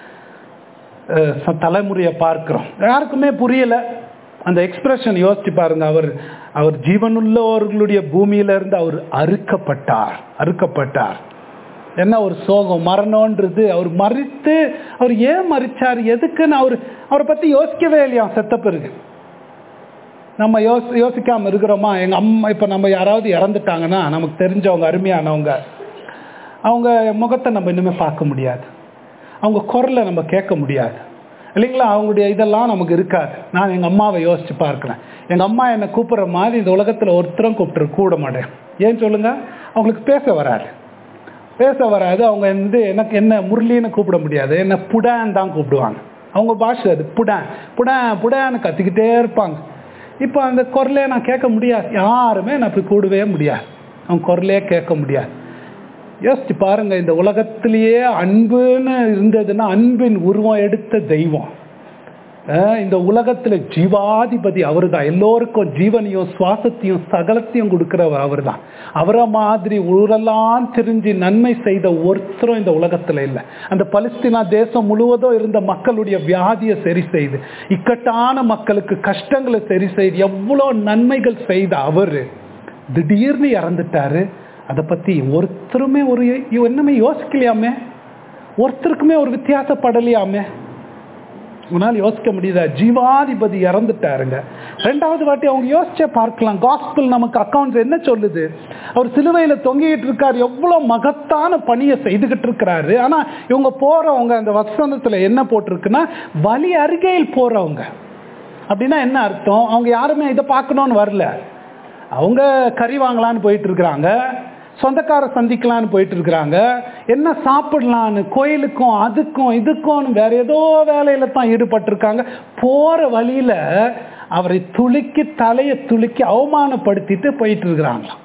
அஹ், ச- தலைமுறையை பார்க்கிறோம் யாருக்குமே புரியல அந்த எக்ஸ்பிரஷன் யோசிச்சு பாருங்க அவர் அவர் ஜீவனுள்ளவர்களுடைய பூமியில இருந்து அவர் அறுக்கப்பட்டார் அறுக்கப்பட்டார் என்ன ஒரு சோகம் மரணம்ன்றது அவர் மறித்து அவர் ஏன் மறிச்சார் எதுக்குன்னு அவர் அவரை பத்தி யோசிக்கவே இல்லையா செத்த பிறகு நம்ம யோசி யோசிக்காம இருக்கிறோமா எங்க அம்மா இப்ப நம்ம யாராவது இறந்துட்டாங்கன்னா நமக்கு தெரிஞ்சவங்க அருமையானவங்க அவங்க முகத்தை நம்ம இனிமே பார்க்க முடியாது அவங்க குரலை நம்ம கேட்க முடியாது இல்லைங்களா அவங்களுடைய இதெல்லாம் நமக்கு இருக்காது நான் எங்கள் அம்மாவை யோசிச்சு பார்க்குறேன் எங்கள் அம்மா என்னை கூப்பிட்ற மாதிரி இந்த உலகத்தில் ஒருத்தரும் கூப்பிட்டு கூட மாட்டேன் ஏன் சொல்லுங்க அவங்களுக்கு பேச வராது பேச வராது அவங்க வந்து எனக்கு என்ன முரளின்னு கூப்பிட முடியாது என்ன புடான் தான் கூப்பிடுவாங்க அவங்க பாஷை அது புடான் புடான் புடான்னு கத்திக்கிட்டே இருப்பாங்க இப்போ அந்த குரலே நான் கேட்க முடியாது யாருமே நான் இப்படி கூடவே முடியாது அவங்க குரலே கேட்க முடியாது யோசிச்சு பாருங்க இந்த உலகத்திலேயே அன்புன்னு இருந்ததுன்னா அன்பின் உருவம் எடுத்த தெய்வம் அஹ் இந்த உலகத்துல ஜீவாதிபதி அவர் தான் எல்லோருக்கும் ஜீவனையும் சுவாசத்தையும் சகலத்தையும் கொடுக்கிறவர் அவர் தான் அவரை மாதிரி ஊரெல்லாம் தெரிஞ்சு நன்மை செய்த ஒருத்தரும் இந்த உலகத்துல இல்லை அந்த பலஸ்தீனா தேசம் முழுவதும் இருந்த மக்களுடைய வியாதியை சரி செய்து இக்கட்டான மக்களுக்கு கஷ்டங்களை சரி செய்து எவ்வளோ நன்மைகள் செய்த அவர் திடீர்னு இறந்துட்டாரு அதை பத்தி ஒருத்தருமே ஒரு என்னமே யோசிக்கலையாமே ஒருத்தருக்குமே ஒரு வித்தியாசப்படலையாமே உன்னால் யோசிக்க முடியுதா ஜீவாதிபதி இறந்துட்டாருங்க ரெண்டாவது வாட்டி அவங்க யோசிச்சே பார்க்கலாம் காஸ்பிள் நமக்கு அக்கௌண்ட்ஸ் என்ன சொல்லுது அவர் சிலுவையில தொங்கிட்டு இருக்காரு எவ்வளவு மகத்தான பணியை செய்துகிட்டு இருக்கிறாரு ஆனா இவங்க போறவங்க அந்த வசனத்துல என்ன போட்டிருக்குன்னா வழி அருகையில் போறவங்க அப்படின்னா என்ன அர்த்தம் அவங்க யாருமே இதை பார்க்கணும்னு வரல அவங்க கறி வாங்கலான்னு போயிட்டு இருக்கிறாங்க சொந்தக்கார சந்திக்கலான்னு போயிட்டு இருக்கிறாங்க என்ன சாப்பிடலான்னு கோயிலுக்கும் அதுக்கும் இதுக்கும் வேற ஏதோ வேலையில தான் ஈடுபட்டிருக்காங்க போற வழியில அவரை துளுக்கி தலையை துளுக்கி அவமானப்படுத்திட்டு போயிட்டு இருக்கிறாங்களாம்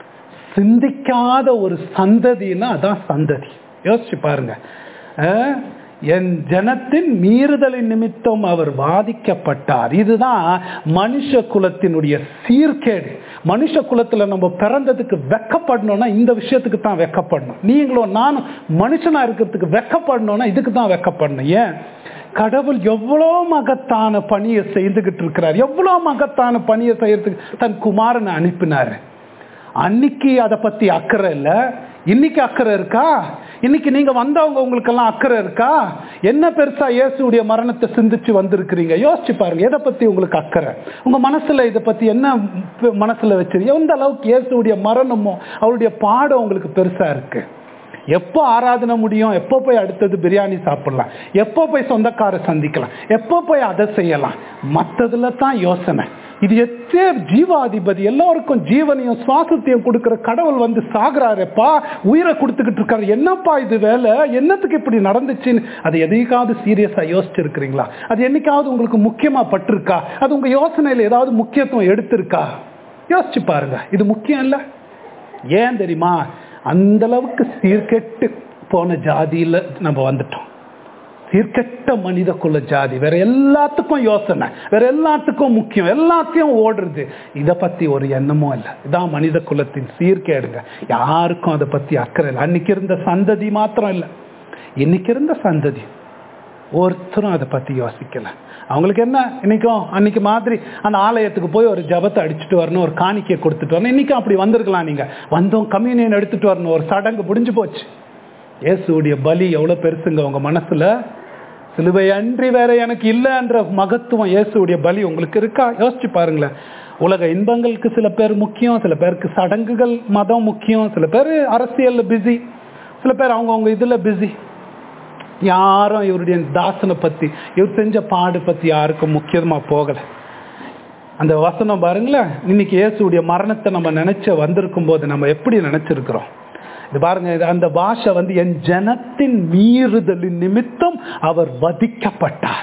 சிந்திக்காத ஒரு சந்ததின்னா அதான் சந்ததி யோசிச்சு பாருங்க அஹ், என் ஜனத்தின் மீறுதலின் நிமித்தம் அவர் வாதிக்கப்பட்டார் இதுதான் மனுஷ குலத்தினுடைய சீர்கேடு மனுஷ குலத்துல நம்ம பிறந்ததுக்கு வெக்கப்படணும்னா இந்த விஷயத்துக்கு தான் வெக்கப்படணும் நீங்களும் நானும் மனுஷனா இருக்கிறதுக்கு வெக்கப்படணும்னா இதுக்கு தான் வெக்கப்படணும் ஏன் கடவுள் எவ்வளோ மகத்தான பணியை செய்துகிட்டு இருக்கிறார் எவ்வளோ மகத்தான பணியை செய்யறதுக்கு தன் குமாரனை அனுப்பினாரு அன்னைக்கு அதை பத்தி அக்கறை இல்லை இன்னைக்கு அக்கறை இருக்கா இன்னைக்கு நீங்க வந்தவங்க உங்களுக்கெல்லாம் அக்கறை இருக்கா என்ன பெருசா இயேசுடைய மரணத்தை சிந்திச்சு வந்திருக்கிறீங்க யோசிச்சு பாருங்க எதை பத்தி உங்களுக்கு அக்கறை உங்க மனசுல இதை பத்தி என்ன ப- மனசுல வச்சு எந்த அளவுக்கு இயேசுடைய மரணமோ அவருடைய பாடம் உங்களுக்கு பெருசா இருக்கு எப்போ ஆராதனை முடியும் எப்போ போய் அடுத்தது பிரியாணி சாப்பிடலாம் எப்போ போய் சொந்தக்கார சந்திக்கலாம் எப்போ போய் அதை செய்யலாம் மற்றதுல தான் யோசனை இது எத்தே ஜீவாதிபதி எல்லாருக்கும் ஜீவனையும் சுவாசத்தையும் கொடுக்கிற கடவுள் வந்து சாகுறாருப்பா உயிரை கொடுத்துக்கிட்டு இருக்காரு என்னப்பா இது வேலை என்னத்துக்கு இப்படி நடந்துச்சுன்னு அது எதைக்காவது சீரியஸா யோசிச்சிருக்கிறீங்களா அது என்னைக்காவது உங்களுக்கு முக்கியமா பட்டிருக்கா அது உங்க யோசனையில ஏதாவது முக்கியத்துவம் எடுத்திருக்கா யோசிச்சு பாருங்க இது முக்கியம் இல்லை ஏன் தெரியுமா அந்த அளவுக்கு சீர்கெட்டு போன ஜாதியில நம்ம வந்துட்டோம் சீர்கெட்ட மனித குல ஜாதி வேற எல்லாத்துக்கும் யோசனை வேற எல்லாத்துக்கும் முக்கியம் எல்லாத்தையும் ஓடுறது இதை பத்தி ஒரு எண்ணமும் இல்லை இதான் மனித குலத்தின் சீர்கேடுங்க யாருக்கும் அதை பத்தி அக்கறை இல்லை அன்னைக்கு இருந்த சந்ததி மாத்திரம் இல்லை இன்னைக்கு இருந்த சந்ததி ஒருத்தரும் அதை பத்தி யோசிக்கல அவங்களுக்கு என்ன இன்னைக்கும் அன்னைக்கு மாதிரி அந்த ஆலயத்துக்கு போய் ஒரு ஜபத்தை அடிச்சுட்டு வரணும் ஒரு காணிக்கையை கொடுத்துட்டு வரணும் இன்னைக்கும் அப்படி வந்திருக்கலாம் நீங்க வந்தோம் கம்யூனியன் எடுத்துட்டு வரணும் ஒரு சடங்கு முடிஞ்சு போச்சு இயேசுடைய பலி எவ்வளவு பெருசுங்க உங்க மனசுல சிலுவை அன்றி வேற எனக்கு இல்லைன்ற மகத்துவம் இயேசுடைய பலி உங்களுக்கு இருக்கா யோசிச்சு பாருங்களேன் உலக இன்பங்களுக்கு சில பேர் முக்கியம் சில பேருக்கு சடங்குகள் மதம் முக்கியம் சில பேர் அரசியல்ல பிஸி சில பேர் அவங்கவுங்க இதுல பிஸி யாரும் இவருடைய தாசனை பத்தி இவர் செஞ்ச பாடு பத்தி யாருக்கும் முக்கியமா போகல அந்த வசனம் பாருங்களேன் இன்னைக்கு இயேசுடைய மரணத்தை நம்ம நினைச்ச வந்திருக்கும் போது நம்ம எப்படி நினைச்சிருக்கிறோம் இது பாருங்க இது அந்த பாஷை வந்து என் ஜனத்தின் மீறுதலின் நிமித்தம் அவர் வதிக்கப்பட்டார்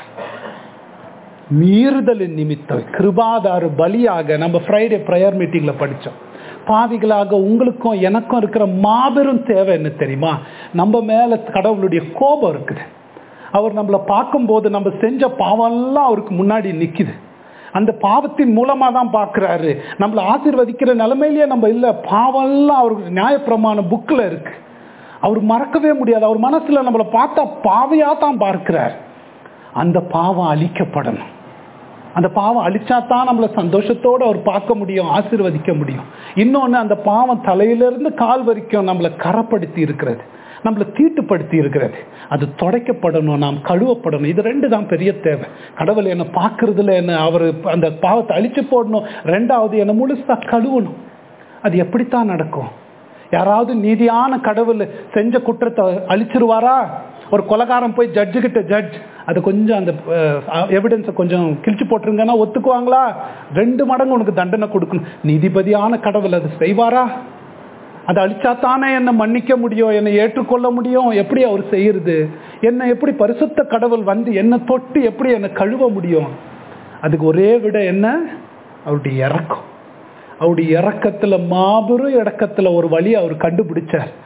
மீறுதலின் நிமித்தம் கிருபாதாரு பலியாக நம்ம ஃப்ரைடே ப்ரேயர் மீட்டிங்ல படிச்சோம் பாவிகளாக உங்களுக்கும் எனக்கும் இருக்கிற மாபெரும் தேவை என்ன தெரியுமா நம்ம மேல கடவுளுடைய கோபம் இருக்குது அவர் நம்மளை பார்க்கும்போது நம்ம செஞ்ச பாவம்லாம் அவருக்கு முன்னாடி நிக்குது அந்த பாவத்தின் மூலமா தான் பார்க்கிறாரு நம்மளை ஆசீர்வதிக்கிற நிலைமையிலேயே நம்ம இல்லை பாவம்லாம் அவருக்கு நியாயப்பிரமாண புக்கில் இருக்கு அவர் மறக்கவே முடியாது அவர் மனசுல நம்மளை பார்த்தா பாவையா தான் பார்க்கிறார் அந்த பாவம் அழிக்கப்படணும் அந்த பாவம் அழிச்சா தான் நம்மளை சந்தோஷத்தோட அவர் பார்க்க முடியும் ஆசீர்வதிக்க முடியும் இன்னொன்னு அந்த பாவம் தலையிலிருந்து கால் வரைக்கும் நம்மளை கரப்படுத்தி இருக்கிறது நம்மளை தீட்டுப்படுத்தி இருக்கிறது அது தொடைக்கப்படணும் நாம் கழுவப்படணும் இது ரெண்டு தான் பெரிய தேவை கடவுள் என்னை பார்க்கறதுல என்ன அவர் அந்த பாவத்தை அழிச்சு போடணும் ரெண்டாவது என்னை முழுசா கழுவணும் அது எப்படித்தான் நடக்கும் யாராவது நீதியான கடவுள் செஞ்ச குற்றத்தை அழிச்சிருவாரா ஒரு கொலகாரம் போய் ஜட்ஜு கிட்ட ஜட்ஜ் அது கொஞ்சம் அந்த எவிடன்ஸை கொஞ்சம் கிழிச்சு போட்டுருங்கன்னா ஒத்துக்குவாங்களா ரெண்டு மடங்கு உனக்கு தண்டனை கொடுக்கணும் நீதிபதியான கடவுள் அது செய்வாரா அதை அழிச்சா தானே என்னை மன்னிக்க முடியும் என்னை ஏற்றுக்கொள்ள முடியும் எப்படி அவர் செய்யறது என்னை எப்படி பரிசுத்த கடவுள் வந்து என்னை தொட்டு எப்படி என்னை கழுவ முடியும் அதுக்கு ஒரே விட என்ன அவருடைய இறக்கம் அவருடைய இறக்கத்துல மாபெரும் இறக்கத்துல ஒரு வழி அவர் கண்டுபிடிச்சார்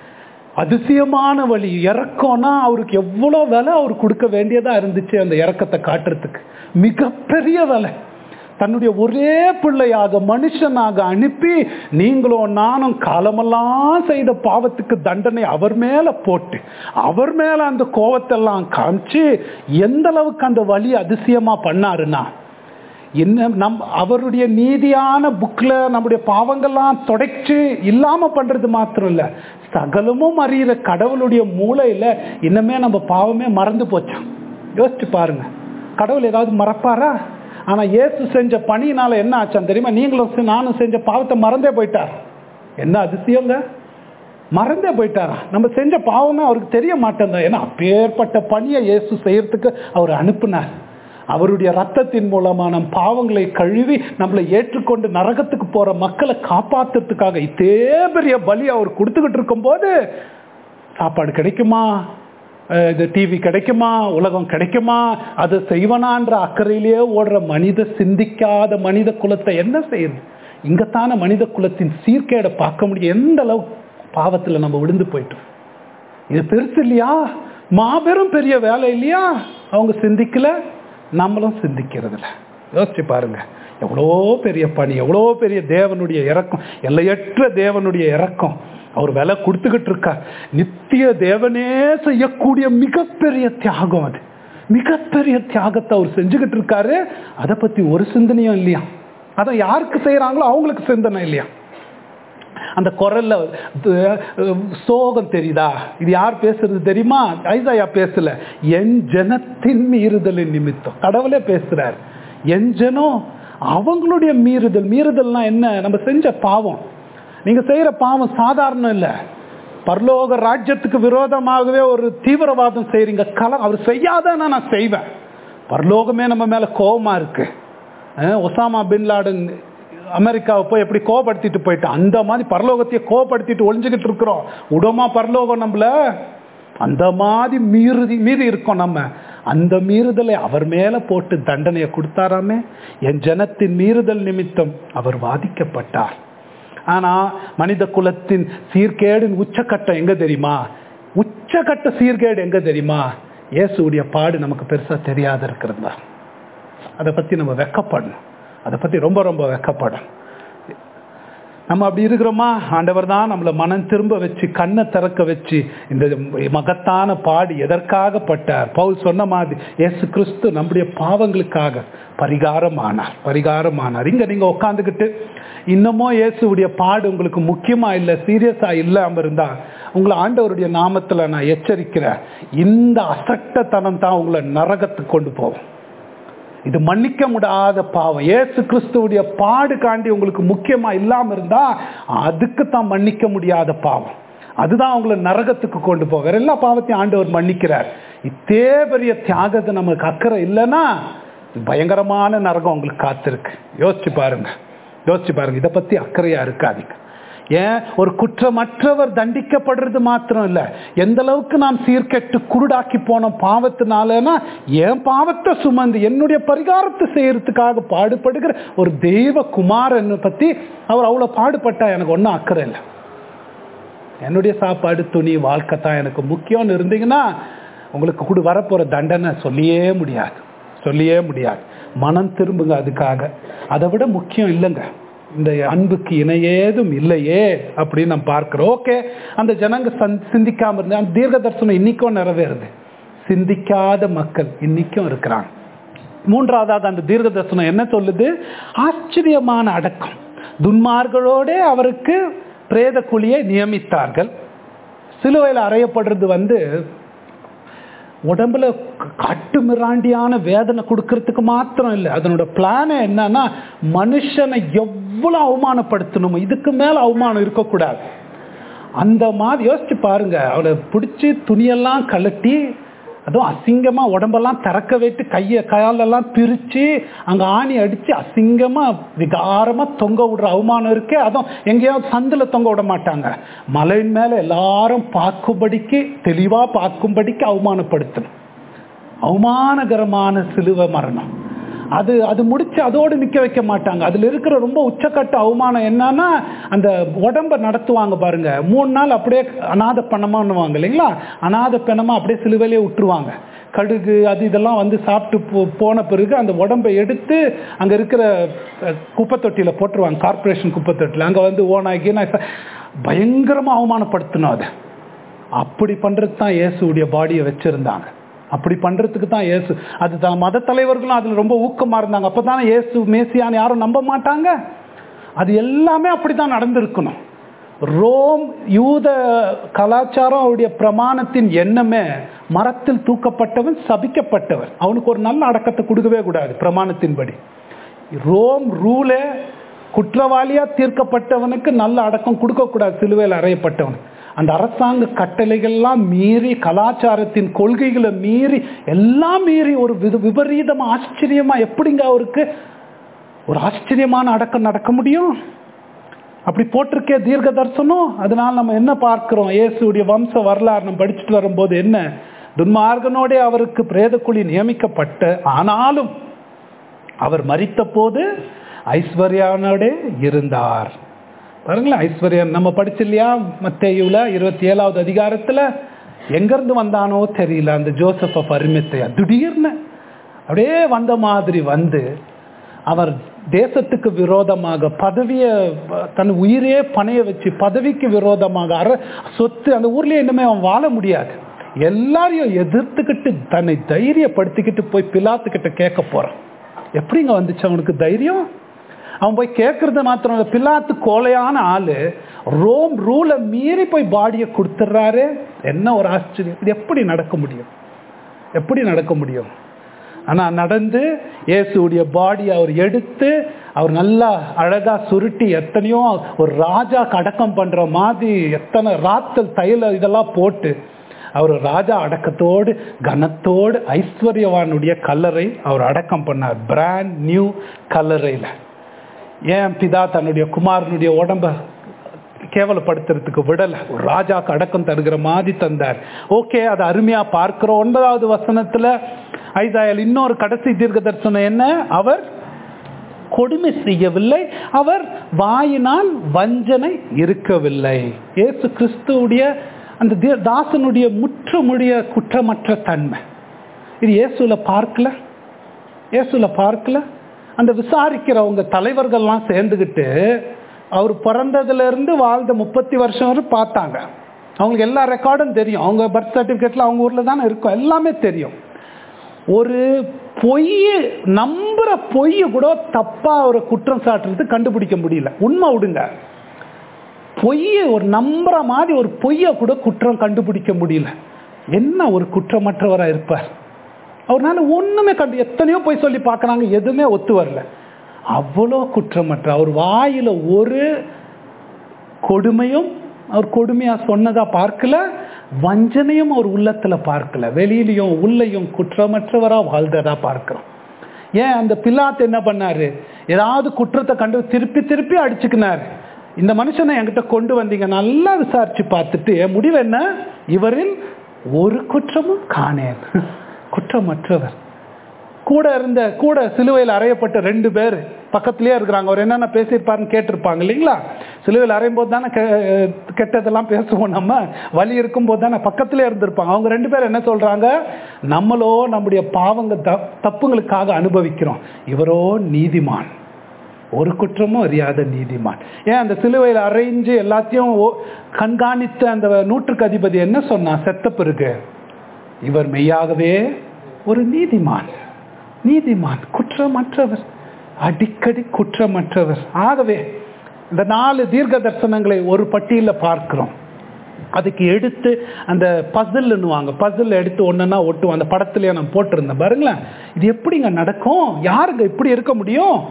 அதிசயமான வழி இறக்கம்னா அவருக்கு எவ்வளோ விலை அவர் கொடுக்க வேண்டியதா இருந்துச்சு அந்த இறக்கத்தை காட்டுறதுக்கு மிகப்பெரிய விலை தன்னுடைய ஒரே பிள்ளையாக மனுஷனாக அனுப்பி நீங்களும் நானும் காலமெல்லாம் செய்த பாவத்துக்கு தண்டனை அவர் மேல போட்டு அவர் மேல அந்த கோவத்தெல்லாம் காமிச்சு எந்த அளவுக்கு அந்த வழி அதிசயமா பண்ணாருன்னா இன்னும் நம் அவருடைய நீதியான புக்ல நம்முடைய பாவங்கள்லாம் தொடச்சு இல்லாம பண்றது மாத்திரம் இல்ல சகலமும் அறிகிற கடவுளுடைய மூளையில இன்னமே நம்ம பாவமே மறந்து போச்சான் யோசிச்சு பாருங்க கடவுள் ஏதாவது மறப்பாரா ஆனா இயேசு செஞ்ச பணியினால என்ன ஆச்சான் தெரியுமா நீங்களும் செ- நானும் செஞ்ச பாவத்தை மறந்தே போயிட்டார் என்ன அதிசயங்க மறந்தே போயிட்டாரா நம்ம செஞ்ச பாவமே அவருக்கு தெரிய மாட்டேன் ஏன்னா அப்பேற்பட்ட பணியை இயேசு செய்யறதுக்கு அவர் அனுப்புனார் அவருடைய ரத்தத்தின் மூலமா நம் பாவங்களை கழுவி நம்மளை ஏற்றுக்கொண்டு நரகத்துக்கு போற மக்களை காப்பாத்துறதுக்காக இதே பெரிய பலி அவர் கொடுத்துக்கிட்டு இருக்கும்போது சாப்பாடு கிடைக்குமா அஹ் இது டிவி கிடைக்குமா உலகம் கிடைக்குமா அது செய்வனான்ற அக்கறையிலேயே ஓடுற மனித சிந்திக்காத மனித குலத்தை என்ன செய்யுது இங்கத்தான மனித குலத்தின் சீர்கேடை பார்க்க முடியும் எந்த அளவு பாவத்துல நம்ம விழுந்து போயிட்டோம் இது பெருசு இல்லையா மாபெரும் பெரிய வேலை இல்லையா அவங்க சிந்திக்கல நம்மளும் சிந்திக்கிறது இல்ல யோசிச்சு பாருங்க எவ்வளோ பெரிய பணி எவ்வளோ பெரிய தேவனுடைய இறக்கம் எல்லையற்ற தேவனுடைய இறக்கம் அவர் விலை கொடுத்துக்கிட்டு இருக்கார் நித்திய தேவனே செய்யக்கூடிய மிகப்பெரிய தியாகம் அது மிகப்பெரிய தியாகத்தை அவர் செஞ்சுக்கிட்டு இருக்காரு அதை பத்தி ஒரு சிந்தனையும் இல்லையா அதை யாருக்கு செய்யறாங்களோ அவங்களுக்கு சிந்தனை இல்லையா அந்த குரல்ல அஹ், சோகம் தெரியுதா இது யார் பேசுறது தெரியுமா ஐசாயா பேசல என் ஜனத்தின் மீறுதலின் நிமித்தம் கடவுளே பேசுறார் என் ஜனம் அவங்களுடைய மீறுதல் மீறுதல்னா என்ன நம்ம செஞ்ச பாவம் நீங்க செய்யற பாவம் சாதாரணம் இல்ல பரலோக ராஜ்யத்துக்கு விரோதமாகவே ஒரு தீவிரவாதம் செய்றீங்க கல அவர் செய்யாதன்னா நான் செய்வேன் பரலோகமே நம்ம மேல கோபமா இருக்கு அஹ் ஒசாமா பின் லாடன் அமெரிக்காவை போய் எப்படி கோபப்படுத்திட்டு போயிட்டான் அந்த மாதிரி பரலோகத்தையே கோபப்படுத்திட்டு ஒளிஞ்சுக்கிட்டு இருக்கிறோம் உடமா பரலோகம் நம்மள அந்த மாதிரி மீறுதி மீறி இருக்கோம் நம்ம அந்த மீறுதலை அவர் மேல போட்டு தண்டனையை கொடுத்தாராமே என் ஜனத்தின் மீறுதல் நிமித்தம் அவர் வாதிக்கப்பட்டார் ஆனா மனித குலத்தின் சீர்கேடின் உச்சக்கட்டம் எங்க தெரியுமா உச்சக்கட்ட சீர்கேடு எங்க தெரியுமா இயேசுடைய பாடு நமக்கு பெருசா தெரியாத இருக்கிறது தான் அதை பத்தி நம்ம வெக்கப்படணும் அதை பத்தி ரொம்ப ரொம்ப வெக்கப்படும் நம்ம அப்படி இருக்கிறோமா ஆண்டவர் தான் நம்மளை மனம் திரும்ப வச்சு கண்ணை திறக்க வச்சு இந்த மகத்தான பாடு எதற்காக பட்டார் பவுல் சொன்ன மாதிரி இயேசு கிறிஸ்து நம்முடைய பாவங்களுக்காக பரிகாரம் ஆனார் பரிகாரம் ஆனார் இங்க நீங்க உட்காந்துக்கிட்டு இன்னமும் இயேசுடைய பாடு உங்களுக்கு முக்கியமா இல்லை சீரியஸா இல்லாம இருந்தா உங்களை ஆண்டவருடைய நாமத்துல நான் எச்சரிக்கிறேன் இந்த அசட்டத்தனம் தான் உங்களை நரகத்துக்கு கொண்டு போகும் இது மன்னிக்க முடியாத பாவம் ஏசு கிறிஸ்துவுடைய பாடு காண்டி உங்களுக்கு முக்கியமா இல்லாம இருந்தா அதுக்கு தான் மன்னிக்க முடியாத பாவம் அதுதான் உங்களை நரகத்துக்கு கொண்டு போக வேற எல்லா பாவத்தையும் ஆண்டவர் மன்னிக்கிறார் இத்தே பெரிய தியாகத்தை நமக்கு அக்கறை இல்லைன்னா பயங்கரமான நரகம் உங்களுக்கு காத்திருக்கு யோசிச்சு பாருங்க யோசிச்சு பாருங்க இதை பத்தி அக்கறையா இருக்காதீங்க ஏன் ஒரு குற்றமற்றவர் தண்டிக்கப்படுறது மாத்திரம் இல்ல எந்த அளவுக்கு நாம் சீர்கெட்டு குருடாக்கி போன பாவத்தினாலனா என் பாவத்தை சுமந்து என்னுடைய பரிகாரத்தை செய்யறதுக்காக பாடுபடுகிற ஒரு தெய்வ குமாரன் பத்தி அவர் அவ்வளவு பாடுபட்டா எனக்கு ஒன்றும் அக்கறை இல்லை என்னுடைய சாப்பாடு துணி வாழ்க்கை தான் எனக்கு முக்கியம்னு இருந்தீங்கன்னா உங்களுக்கு கூட வரப்போற தண்டனை சொல்லியே முடியாது சொல்லியே முடியாது மனம் திரும்புங்க அதுக்காக அதை விட முக்கியம் இல்லைங்க இந்த அன்புக்கு இணையேதும் இல்லையே அப்படின்னு நம்ம பார்க்கிறோம் ஓகே அந்த ஜனங்க சந் சிந்திக்காம இருந்தா அந்த தீர்க்க தரிசனம் இன்னைக்கும் நிறைவேறுது சிந்திக்காத மக்கள் இன்னைக்கும் இருக்கிறாங்க மூன்றாவதாக அந்த தீர்க்க தரிசனம் என்ன சொல்லுது ஆச்சரியமான அடக்கம் துன்மார்களோட அவருக்கு பிரேத குழியை நியமித்தார்கள் சிலுவையில் அறையப்படுறது வந்து உடம்புல காட்டு மிராண்டியான வேதனை கொடுக்கறதுக்கு மாத்திரம் இல்லை அதனோட பிளானே என்னன்னா மனுஷனை எவ்வளவு அவமானப்படுத்தணுமோ இதுக்கு மேல அவமானம் இருக்கக்கூடாது அந்த மாதிரி யோசிச்சு பாருங்க அவளை பிடிச்சி துணியெல்லாம் கழட்டி அதுவும் அசிங்கமா உடம்பெல்லாம் திறக்க வைத்து கையை காலெல்லாம் பிரிச்சு அங்க ஆணி அடிச்சு அசிங்கமா விகாரமா தொங்க விடுற அவமானம் இருக்கே அதுவும் எங்கேயாவது சந்தில தொங்க விட மாட்டாங்க மலையின் மேல எல்லாரும் பார்க்கும்படிக்கு தெளிவா பார்க்கும்படிக்கு அவமானப்படுத்தணும் அவமானகரமான சிலுவை மரணம் அது அது முடிச்சு அதோடு நிக்க வைக்க மாட்டாங்க அதுல இருக்கிற ரொம்ப உச்சக்கட்ட அவமானம் என்னன்னா அந்த உடம்ப நடத்துவாங்க பாருங்க மூணு நாள் அப்படியே அநாத பணமான்னுவாங்க இல்லைங்களா அநாத பணமா அப்படியே சிலுவையிலே விட்டுருவாங்க கடுகு அது இதெல்லாம் வந்து சாப்பிட்டு போ போன பிறகு அந்த உடம்பை எடுத்து அங்க இருக்கிற அஹ், குப்பை தொட்டியில போட்டுருவாங்க கார்ப்பரேஷன் குப்பை தொட்டில அங்க வந்து ஓனாகி பயங்கரமா அவமானப்படுத்தணும் அதை அப்படி பண்றதுக்கு தான் இயேசுடைய பாடியை வச்சிருந்தாங்க அப்படி பண்றதுக்கு தான் இயேசு அது தான் மத தலைவர்களும் அதுல ரொம்ப ஊக்கமா இருந்தாங்க அப்பதானே இயேசு மேசியான்னு யாரும் நம்ப மாட்டாங்க அது எல்லாமே அப்படித்தான் நடந்திருக்கணும் ரோம் யூத கலாச்சாரம் அவருடைய பிரமாணத்தின் எண்ணமே மரத்தில் தூக்கப்பட்டவன் சபிக்கப்பட்டவன் அவனுக்கு ஒரு நல்ல அடக்கத்தை கொடுக்கவே கூடாது பிரமாணத்தின்படி ரோம் ரூலே குற்றவாளியா தீர்க்கப்பட்டவனுக்கு நல்ல அடக்கம் கொடுக்கக்கூடாது சிலுவையில் அறையப்பட்டவன் அந்த அரசாங்க கட்டளைகள்லாம் மீறி கலாச்சாரத்தின் கொள்கைகளை மீறி எல்லாம் மீறி ஒரு வித- விபரீதமா ஆச்சரியமா எப்படிங்க அவருக்கு ஒரு ஆச்சரியமான அடக்கம் நடக்க முடியும் அப்படி போட்டிருக்கே தீர்க்க தரிசனம் அதனால நம்ம என்ன பார்க்கிறோம் இயேசுடைய வம்ச வரலாறு நம்ம படிச்சுட்டு வரும்போது என்ன துன்மார்கனோடே அவருக்கு பிரேதக்குழி நியமிக்கப்பட்ட ஆனாலும் அவர் மரித்த போது ஐஸ்வர்யானோட இருந்தார் பாருங்களேன் ஐஸ்வர்யன் நம்ம படிச்சு இல்லையா மத்தேயுல இருபத்தி ஏழாவது அதிகாரத்துல எங்கிருந்து வந்தானோ தெரியல அந்த ஜோசப் ஆஃப் அருமெத்தையா திடீர்னு அப்படியே வந்த மாதிரி வந்து அவர் தேசத்துக்கு விரோதமாக பதவியை தன் உயிரையே பணைய வச்சு பதவிக்கு விரோதமாக அற சொத்து அந்த ஊர்லயே இன்னுமே அவன் வாழ முடியாது எல்லாரையும் எதிர்த்துக்கிட்டு தன்னை தைரியப்படுத்திக்கிட்டு போய் பிலாத்துக்கிட்ட கேட்க போறான் எப்படிங்க வந்துச்சு அவனுக்கு தைரியம் அவன் போய் கேட்கறது மாத்திரம் இல்ல பிலாத்து கோலையான ஆளு ரோம் ரூலை மீறி போய் பாடியை கொடுத்துட்றாரு என்ன ஒரு ஆச்சரியம் இது எப்படி நடக்க முடியும் எப்படி நடக்க முடியும் ஆனா நடந்து இயேசுடைய பாடி அவர் எடுத்து அவர் நல்லா அழகா சுருட்டி எத்தனையோ ஒரு ராஜா அடக்கம் பண்ற மாதிரி எத்தனை ராத்தல் தைல இதெல்லாம் போட்டு அவர் ராஜா அடக்கத்தோடு கனத்தோடு ஐஸ்வர்யவானுடைய கல்லறை அவர் அடக்கம் பண்ணார் பிராண்ட் நியூ கல்லறையில ஏன் பிதா தன்னுடைய குமாரனுடைய உடம்ப கேவலப்படுத்துறதுக்கு விடல ஒரு ராஜாக்கு அடக்கம் தருகிற மாதிரி தந்தார் ஓகே அதை அருமையா பார்க்கிறோம் ஒன்பதாவது வசனத்துல ஐசாயல் இன்னொரு கடைசி தீர்க்க தரிசனம் என்ன அவர் கொடுமை செய்யவில்லை அவர் வாயினால் வஞ்சனை இருக்கவில்லை இயேசு கிறிஸ்துவுடைய அந்த தீ- தாசனுடைய முற்றமுடிய குற்றமற்ற தன்மை இது இயேசுல பார்க்கல இயேசுல பார்க்கல அந்த விசாரிக்கிறவங்க தலைவர்கள்லாம் சேர்ந்துக்கிட்டு அவர் பிறந்ததுல இருந்து வாழ்ந்த முப்பத்தி வருஷம் வரை பார்த்தாங்க அவங்களுக்கு எல்லா ரெக்கார்டும் தெரியும் அவங்க பர்த் சர்டிஃபிகேட்ல அவங்க ஊர்ல தானே இருக்கும் எல்லாமே தெரியும் ஒரு பொய் நம்புற பொய்ய கூட தப்பா ஒரு குற்றம் சாட்டுறது கண்டுபிடிக்க முடியல உண்மை விடுங்க பொய்ய ஒரு நம்புற மாதிரி ஒரு பொய்ய கூட குற்றம் கண்டுபிடிக்க முடியல என்ன ஒரு குற்றமற்றவரா இருப்பார் அவர்னால ஒண்ணுமே கண்டு எத்தனையோ போய் சொல்லி பார்க்கறாங்க எதுவுமே ஒத்து வரல அவ்வளோ குற்றமற்ற அவர் வாயில ஒரு கொடுமையும் அவர் கொடுமையா சொன்னதா பார்க்கல வஞ்சனையும் அவர் உள்ளத்துல பார்க்கல வெளியிலையும் உள்ளையும் குற்றமற்றவரா வாழ்ந்ததா பார்க்கிறோம் ஏன் அந்த பிலாத்து என்ன பண்ணாரு ஏதாவது குற்றத்தை கண்டு திருப்பி திருப்பி அடிச்சுக்கினாரு இந்த மனுஷனை என்கிட்ட கொண்டு வந்தீங்க நல்லா விசாரிச்சு பார்த்துட்டு என் முடிவு என்ன இவரில் ஒரு குற்றமும் காணேன் குற்றமற்றவர் கூட இருந்த கூட சிலுவையில் அறையப்பட்ட ரெண்டு பேர் பக்கத்திலேயே இருக்கிறாங்க அவர் என்னென்ன பேசியிருப்பாருன்னு கேட்டிருப்பாங்க இல்லைங்களா சிலுவையில் அறையும் போது தானே கெ- கெட்டதெல்லாம் பேசுவோம் நம்ம வலி இருக்கும்போது தானே பக்கத்திலே இருந்திருப்பாங்க அவங்க ரெண்டு பேரும் என்ன சொல்றாங்க நம்மளோ நம்முடைய பாவங்க த- தப்புங்களுக்காக அனுபவிக்கிறோம் இவரோ நீதிமான் ஒரு குற்றமும் அறியாத நீதிமான் ஏன் அந்த சிலுவையில் அரைஞ்சு எல்லாத்தையும் ஓ- கண்காணித்த அந்த நூற்றுக்கு அதிபதி என்ன சொன்னான் செத்த பிறகு இவர் மெய்யாகவே ஒரு நீதிமான் நீதிமான் குற்றமற்றவர் அடிக்கடி குற்றமற்றவர் ஆகவே இந்த நாலு தீர்க்க தரிசனங்களை ஒரு பட்டியல பார்க்கிறோம் அதுக்கு எடுத்து அந்த பசில்னுவாங்க பசில் எடுத்து ஒண்ணுன்னா ஒட்டுவோம் அந்த படத்துலயே நான் போட்டிருந்தேன் பாருங்களேன் இது எப்படிங்க நடக்கும் யாருங்க இப்படி இருக்க முடியும்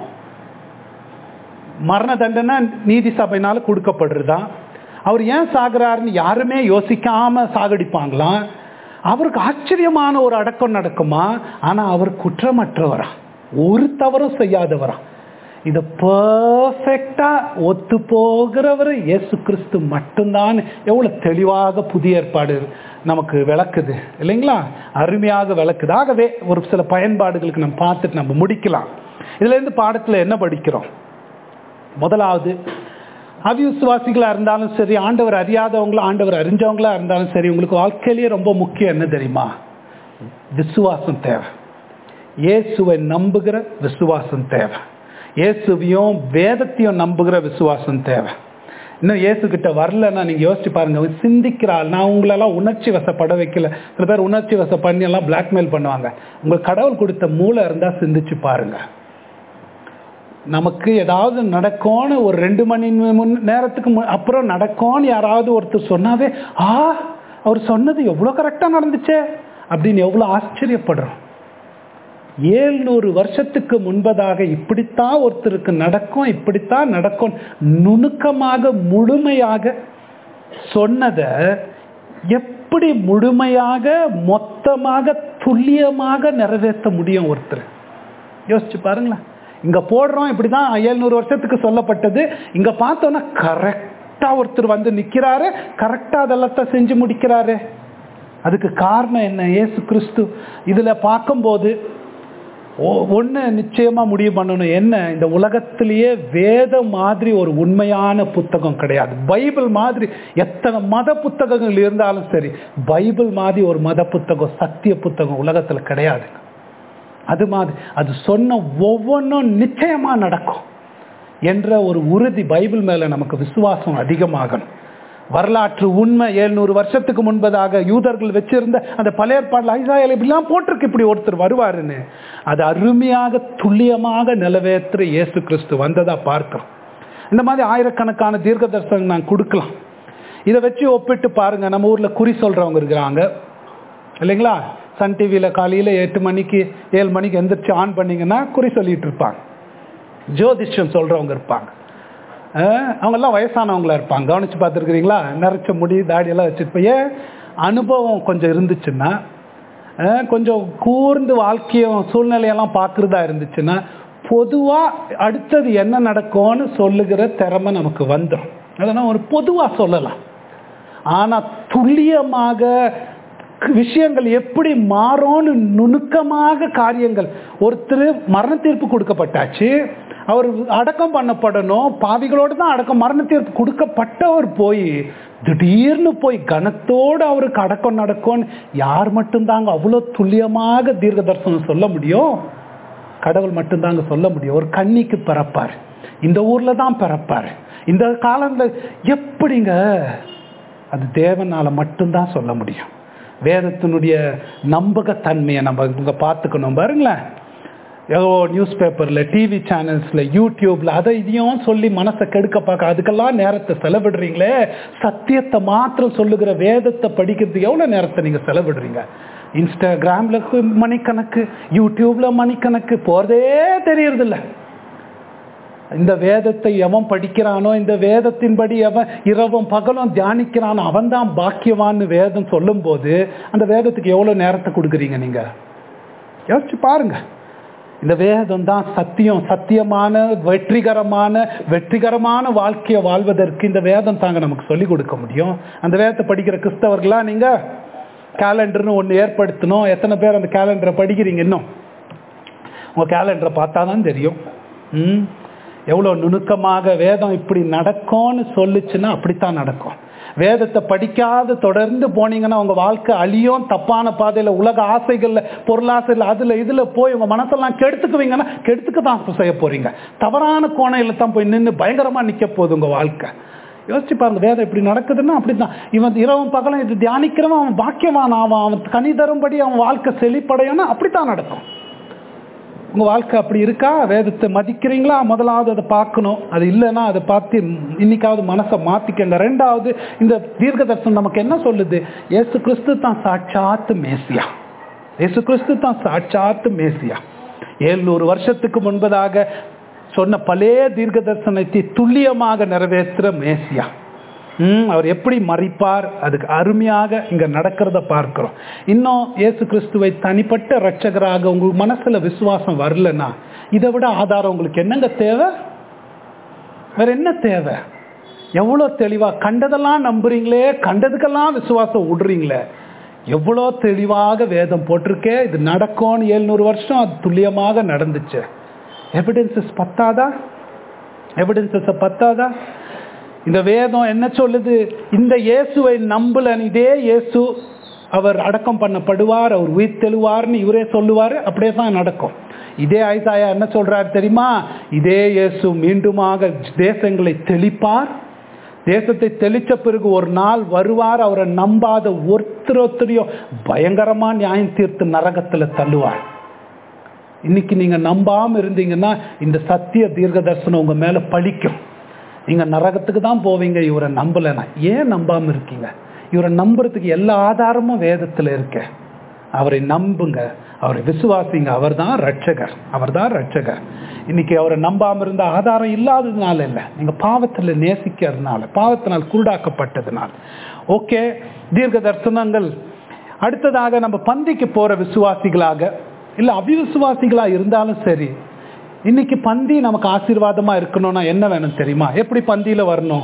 மரண தண்டனை நீதி சபையினால கொடுக்கப்படுறதா அவர் ஏன் சாகுறாருன்னு யாருமே யோசிக்காம சாகடிப்பாங்களாம் அவருக்கு ஆச்சரியமான ஒரு அடக்கம் நடக்குமா ஆனா அவர் குற்றமற்றவரா ஒரு தவறும் செய்யாதவரா இதை பர்ஃபெக்டா ஒத்து போகிறவர் இயேசு கிறிஸ்து மட்டும்தான் எவ்வளவு தெளிவாக புதிய ஏற்பாடு நமக்கு விளக்குது இல்லைங்களா அருமையாக விளக்குது ஆகவே ஒரு சில பயன்பாடுகளுக்கு நம்ம பார்த்துட்டு நம்ம முடிக்கலாம் இதுல இருந்து பாடத்துல என்ன படிக்கிறோம் முதலாவது அவிசுவாசிகளா இருந்தாலும் சரி ஆண்டவர் அறியாதவங்களா ஆண்டவர் அறிஞ்சவங்களா இருந்தாலும் சரி உங்களுக்கு வாழ்க்கையிலேயே ரொம்ப முக்கியம் என்ன தெரியுமா விசுவாசம் தேவை இயேசுவை நம்புகிற விசுவாசம் தேவை இயேசுவையும் வேதத்தையும் நம்புகிற விசுவாசம் தேவை இன்னும் இயேசு கிட்ட வரலன்னா நீங்க யோசிச்சு பாருங்க அவன் சிந்திக்கிறாள் நான் உங்களெல்லாம் உணர்ச்சி வசப்பட வைக்கல சில பேர் உணர்ச்சி வசம் பண்ணி எல்லாம் பிளாக்மெயில் பண்ணுவாங்க உங்களுக்கு கடவுள் கொடுத்த மூளை இருந்தா சிந்திச்சு பாருங்க நமக்கு ஏதாவது நடக்கும்னு ஒரு ரெண்டு மணி முன் நேரத்துக்கு மு- அப்புறம் நடக்கும்னு யாராவது ஒருத்தர் சொன்னாவே ஆ அவர் சொன்னது எவ்வளோ கரெக்டாக நடந்துச்சே அப்படின்னு எவ்வளோ ஆச்சரியப்படுறோம் ஏழ்நூறு வருஷத்துக்கு முன்பதாக இப்படித்தான் ஒருத்தருக்கு நடக்கும் இப்படித்தான் நடக்கும் நுணுக்கமாக முழுமையாக சொன்னதை எப்படி முழுமையாக மொத்தமாக துல்லியமாக நிறைவேற்ற முடியும் ஒருத்தர் யோசிச்சு பாருங்களேன் இங்க போடுறோம் இப்படிதான் ஏழ்நூறு வருஷத்துக்கு சொல்லப்பட்டது இங்க பார்த்தோன்னா கரெக்டா ஒருத்தர் வந்து நிக்கிறாரு கரெக்டா அதெல்லாத்தான் செஞ்சு முடிக்கிறாரு அதுக்கு காரணம் என்ன இயேசு கிறிஸ்து இதுல பார்க்கும்போது ஒ- ஒண்ணு நிச்சயமா முடிவு பண்ணணும் என்ன இந்த உலகத்திலேயே வேதம் மாதிரி ஒரு உண்மையான புத்தகம் கிடையாது பைபிள் மாதிரி எத்தனை மத புத்தகங்கள் இருந்தாலும் சரி பைபிள் மாதிரி ஒரு மத புத்தகம் சத்திய புத்தகம் உலகத்துல கிடையாது அது மாதிரி அது சொன்ன ஒவ்வொன்றும் நிச்சயமா நடக்கும் என்ற ஒரு உறுதி பைபிள் மேல நமக்கு விசுவாசம் அதிகமாகணும் வரலாற்று உண்மை எழுநூறு வருஷத்துக்கு முன்பதாக யூதர்கள் வச்சிருந்த அந்த பழைய ஏற்பாடுல ஐசாயல் இப்படிலாம் போட்டிருக்கு இப்படி ஒருத்தர் வருவாருன்னு அது அருமையாக துல்லியமாக நிலவேற்ற இயேசு கிறிஸ்து வந்ததா பார்க்கிறோம் இந்த மாதிரி ஆயிரக்கணக்கான தீர்க்க தரிசனம் நான் கொடுக்கலாம் இதை வச்சு ஒப்பிட்டு பாருங்க நம்ம ஊர்ல குறி சொல்றவங்க இருக்கிறாங்க இல்லைங்களா சன் டிவியில் காலையில் எட்டு மணிக்கு ஏழு மணிக்கு எந்திரிச்சு ஆன் பண்ணீங்கன்னா குறி சொல்லிட்டு இருப்பாங்க ஜோதிஷம் சொல்றவங்க இருப்பாங்க அஹ் அவங்கெல்லாம் வயசானவங்களா இருப்பாங்க கவனிச்சு பார்த்துருக்கிறீங்களா நரைச்ச முடி தாடியெல்லாம் வச்சுட்டு ஏன் அனுபவம் கொஞ்சம் இருந்துச்சுன்னா அஹ் கொஞ்சம் கூர்ந்து வாழ்க்கையும் சூழ்நிலையெல்லாம் பார்க்குறதா இருந்துச்சுன்னா பொதுவாக அடுத்தது என்ன நடக்கும்னு சொல்லுகிற திறமை நமக்கு வந்துடும் அதனால் ஒரு பொதுவாக சொல்லலாம் ஆனால் துல்லியமாக விஷயங்கள் எப்படி மாறும்னு நுணுக்கமாக காரியங்கள் ஒருத்தர் மரண தீர்ப்பு கொடுக்கப்பட்டாச்சு அவர் அடக்கம் பண்ணப்படணும் பாவிகளோடு தான் அடக்கம் மரண தீர்ப்பு கொடுக்கப்பட்டவர் போய் திடீர்னு போய் கனத்தோடு அவருக்கு அடக்கம் நடக்கும்னு யார் மட்டும்தாங்க அவ்வளோ துல்லியமாக தீர்க்க தரிசனம் சொல்ல முடியும் கடவுள் மட்டும்தாங்க சொல்ல முடியும் ஒரு கன்னிக்கு பிறப்பார் இந்த ஊர்ல தான் பிறப்பார் இந்த காலத்துல எப்படிங்க அது தேவனால மட்டும்தான் சொல்ல முடியும் வேதத்தினுடைய நம்பகத்தன்மையை நம்ம இங்க பார்த்துக்கணும் பாருங்களேன் ஏதோ நியூஸ் பேப்பர்ல டிவி சேனல்ஸ்ல யூடியூப்ல அதை இதையும் சொல்லி மனசை கெடுக்க பார்க்க அதுக்கெல்லாம் நேரத்தை செலவிடுறீங்களே சத்தியத்தை மாத்திரம் சொல்லுகிற வேதத்தை படிக்கிறதுக்கு எவ்வளவு நேரத்தை நீங்க செலவிடுறீங்க இன்ஸ்டாகிராம்ல மணிக்கணக்கு யூடியூப்ல மணிக்கணக்கு போறதே தெரியறதில்ல இந்த வேதத்தை எவன் படிக்கிறானோ இந்த வேதத்தின்படி எவன் இரவும் பகலும் தியானிக்கிறானோ அவன் தான் பாக்கியவான்னு வேதம் சொல்லும்போது அந்த வேதத்துக்கு எவ்வளவு நேரத்தை கொடுக்குறீங்க நீங்க யோசிச்சு பாருங்க இந்த வேதம் தான் சத்தியம் சத்தியமான வெற்றிகரமான வெற்றிகரமான வாழ்க்கையை வாழ்வதற்கு இந்த வேதம் தாங்க நமக்கு சொல்லிக் கொடுக்க முடியும் அந்த வேதத்தை படிக்கிற கிறிஸ்தவர்களா நீங்க கேலண்டர்னு ஒன்று ஏற்படுத்தணும் எத்தனை பேர் அந்த கேலண்டரை படிக்கிறீங்க இன்னும் உங்கள் கேலண்டரை பார்த்தா தான் தெரியும் ம் எவ்வளோ நுணுக்கமாக வேதம் இப்படி நடக்கும்னு சொல்லுச்சுன்னா அப்படித்தான் நடக்கும் வேதத்தை படிக்காத தொடர்ந்து போனீங்கன்னா உங்க வாழ்க்கை அழியும் தப்பான பாதையில உலக ஆசைகள்ல பொருளாசையில் அதுல இதுல போய் உங்க மனசெல்லாம் கெடுத்துக்குவீங்கன்னா கெடுத்துக்க தான் செய்ய போறீங்க தவறான கோணையில தான் போய் நின்று பயங்கரமா நிக்க போகுது உங்க வாழ்க்கை யோசிச்சு பாருங்க வேதம் இப்படி நடக்குதுன்னா அப்படித்தான் இவன் இரவும் பகலும் இது தியானிக்கிறவன் அவன் பாக்கியவான் அவன் அவன் கனி தரும்படி அவன் வாழ்க்கை செழிப்படையணும் அப்படித்தான் நடக்கும் உங்க வாழ்க்கை அப்படி இருக்கா வேதத்தை மதிக்கிறீங்களா முதலாவது அதை பார்க்கணும் அது இல்லைன்னா அதை பார்த்து இன்னைக்காவது மனசை மாத்திக்கங்க ரெண்டாவது இந்த தீர்க்க தரிசனம் நமக்கு என்ன சொல்லுது ஏசு கிறிஸ்து தான் சாட்சாத்து மேசியா ஏசு கிறிஸ்து தான் சாட்சாத்து மேசியா ஏழ்நூறு வருஷத்துக்கு முன்பதாக சொன்ன பழைய தீர்க்க தரிசனத்தை துல்லியமாக நிறைவேற்றுற மேசியா ம், அவர் எப்படி மறிப்பார் அதுக்கு அருமையாக இங்க நடக்கிறத பார்க்கிறோம் இன்னும் இயேசு கிறிஸ்துவை தனிப்பட்ட ரட்சகராக உங்க மனசுல விசுவாசம் வரலன்னா இதை விட ஆதாரம் உங்களுக்கு என்னங்க தேவை வேற என்ன தேவை எவ்வளோ தெளிவா கண்டதெல்லாம் நம்புறீங்களே கண்டதுக்கெல்லாம் விசுவாசம் விடுறீங்களே எவ்வளோ தெளிவாக வேதம் போட்டிருக்கே இது நடக்கும்னு எழுநூறு வருஷம் அது துல்லியமாக நடந்துச்சு எவிடன்சஸ் பத்தாதா எவிடன்சஸ் பத்தாதா இந்த வேதம் என்ன சொல்லுது இந்த இயேசுவை நம்பலன் இதே இயேசு அவர் அடக்கம் பண்ணப்படுவார் அவர் உயிர் தெழுவார்னு இவரே சொல்லுவார் அப்படியே தான் நடக்கும் இதே ஐசாயா என்ன சொல்றார் தெரியுமா இதே இயேசு மீண்டுமாக தேசங்களை தெளிப்பார் தேசத்தை தெளிச்ச பிறகு ஒரு நாள் வருவார் அவரை நம்பாத ஒருத்தர் ஒருத்தரையும் பயங்கரமா நியாயம் தீர்த்து நரகத்துல தள்ளுவார் இன்னைக்கு நீங்க நம்பாம இருந்தீங்கன்னா இந்த சத்திய தீர்க்க தரிசனம் உங்க மேல பழிக்கும் நீங்க நரகத்துக்கு தான் போவீங்க இவரை நம்பலைன்னா ஏன் நம்பாம இருக்கீங்க இவரை நம்புறதுக்கு எல்லா ஆதாரமும் வேதத்துல இருக்கு அவரை நம்புங்க அவரை விசுவாசிங்க அவர் தான் ரட்சகர் அவர் தான் ரட்சகர் இன்னைக்கு அவரை நம்பாம இருந்த ஆதாரம் இல்லாததுனால இல்லை நீங்க பாவத்துல நேசிக்கிறதுனால பாவத்தினால் குருடாக்கப்பட்டதுனால ஓகே தீர்க்க தரிசனங்கள் அடுத்ததாக நம்ம பந்திக்கு போற விசுவாசிகளாக இல்ல அவிவிசுவாசிகளா இருந்தாலும் சரி இன்னைக்கு பந்தி நமக்கு ஆசீர்வாதமா இருக்கணும்னா என்ன வேணும் தெரியுமா எப்படி பந்தியில வரணும்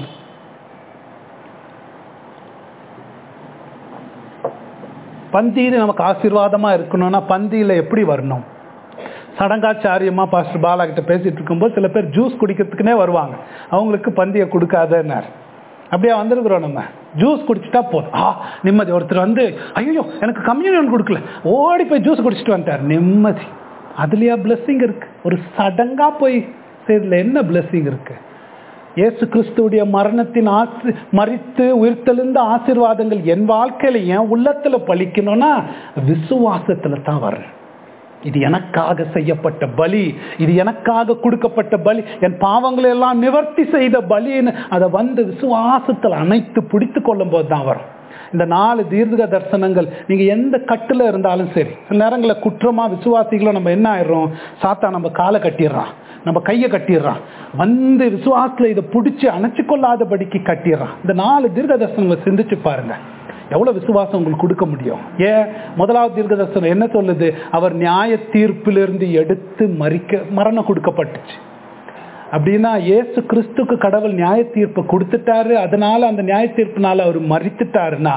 பந்தியில் நமக்கு ஆசீர்வாதமா இருக்கணும்னா பந்தியில எப்படி வரணும் சடங்காச்சாரியமா பாஸ்டர் பாலா கிட்ட பேசிட்டு இருக்கும்போது சில பேர் ஜூஸ் குடிக்கிறதுக்குனே வருவாங்க அவங்களுக்கு பந்தியை கொடுக்காதன்னார் அப்படியே வந்திருக்கிறோம் நம்ம ஜூஸ் குடிச்சிட்டா போதும் ஆ நிம்மதி ஒருத்தர் வந்து ஐயோ எனக்கு கம்யூனியன் கொடுக்கல ஓடி போய் ஜூஸ் குடிச்சிட்டு வந்துட்டார் நிம்மதி அதுலயா பிளஸ்ஸிங் இருக்கு ஒரு சடங்கா போய் செய்யறதுல என்ன பிளஸ்ஸிங் இருக்கு இயேசு கிறிஸ்துவுடைய மரணத்தின் ஆசி மறித்து உயிர்த்தெழுந்த ஆசீர்வாதங்கள் என் வாழ்க்கையில என் உள்ளத்துல பலிக்கணும்னா விசுவாசத்துல தான் வர்றேன் இது எனக்காக செய்யப்பட்ட பலி இது எனக்காக கொடுக்கப்பட்ட பலி என் பாவங்களை எல்லாம் நிவர்த்தி செய்த பலின்னு அதை வந்து விசுவாசத்தில் அணைத்து பிடித்து கொள்ளும் போது தான் வரும் இந்த நாலு தீர்க்க தரிசனங்கள் நீங்க எந்த கட்டுல இருந்தாலும் சரி சில நேரங்களில் குற்றமா விசுவாசிகளும் நம்ம என்ன ஆயிடுறோம் சாத்தா நம்ம காலை கட்டிடுறான் நம்ம கையை கட்டிடுறான் வந்து விசுவாசத்துல இதை பிடிச்சி அணைச்சு கொள்ளாதபடிக்கு கட்டிடுறான் இந்த நாலு தீர்க்க தரிசனங்களை சிந்திச்சு பாருங்க எவ்வளவு விசுவாசம் உங்களுக்கு கொடுக்க முடியும் ஏன் முதலாவது தீர்க்க தரிசனம் என்ன சொல்லுது அவர் நியாய தீர்ப்பிலிருந்து எடுத்து மறிக்க மரணம் கொடுக்கப்பட்டுச்சு அப்படின்னா இயேசு கிறிஸ்துக்கு கடவுள் நியாய தீர்ப்பை கொடுத்துட்டாரு அதனால அந்த நியாய தீர்ப்பினால அவர் மறித்துட்டாருன்னா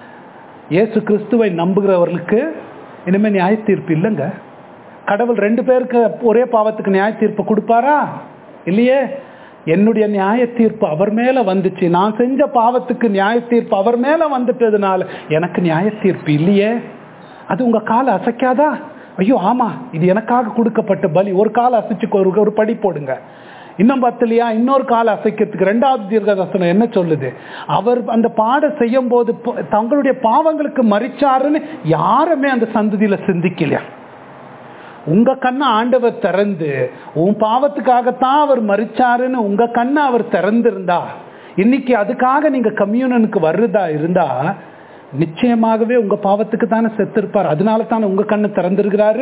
இயேசு கிறிஸ்துவை நம்புகிறவர்களுக்கு இனிமே நியாய தீர்ப்பு இல்லைங்க கடவுள் ரெண்டு பேருக்கு ஒரே பாவத்துக்கு நியாய தீர்ப்பு கொடுப்பாரா இல்லையே என்னுடைய நியாய தீர்ப்பு அவர் மேல வந்துச்சு நான் செஞ்ச பாவத்துக்கு நியாய தீர்ப்பு அவர் மேல வந்துட்டதுனால எனக்கு நியாய தீர்ப்பு இல்லையே அது உங்க காலை அசைக்காதா ஐயோ ஆமா இது எனக்காக கொடுக்கப்பட்ட பலி ஒரு காலை அசைச்சு ஒரு ஒரு படி போடுங்க இன்னும் பத்தலையா இன்னொரு கால அசைக்கிறதுக்கு ரெண்டாவது தீர்க்கதர்சனம் என்ன சொல்லுது அவர் அந்த பாட செய்யும் போது ப- தங்களுடைய பாவங்களுக்கு மறிச்சாருன்னு யாருமே அந்த சந்ததியில சிந்திக்கலையா உங்க கண்ணை ஆண்டவர் திறந்து உன் பாவத்துக்காகத்தான் அவர் மறிச்சாருன்னு உங்க கண்ணை அவர் திறந்திருந்தா இன்னைக்கு அதுக்காக நீங்க கம்யூனனுக்கு வர்றதா இருந்தா நிச்சயமாகவே உங்க பாவத்துக்கு தானே செத்திருப்பார் அதனால தானே உங்க கண்ணை திறந்திருக்கிறாரு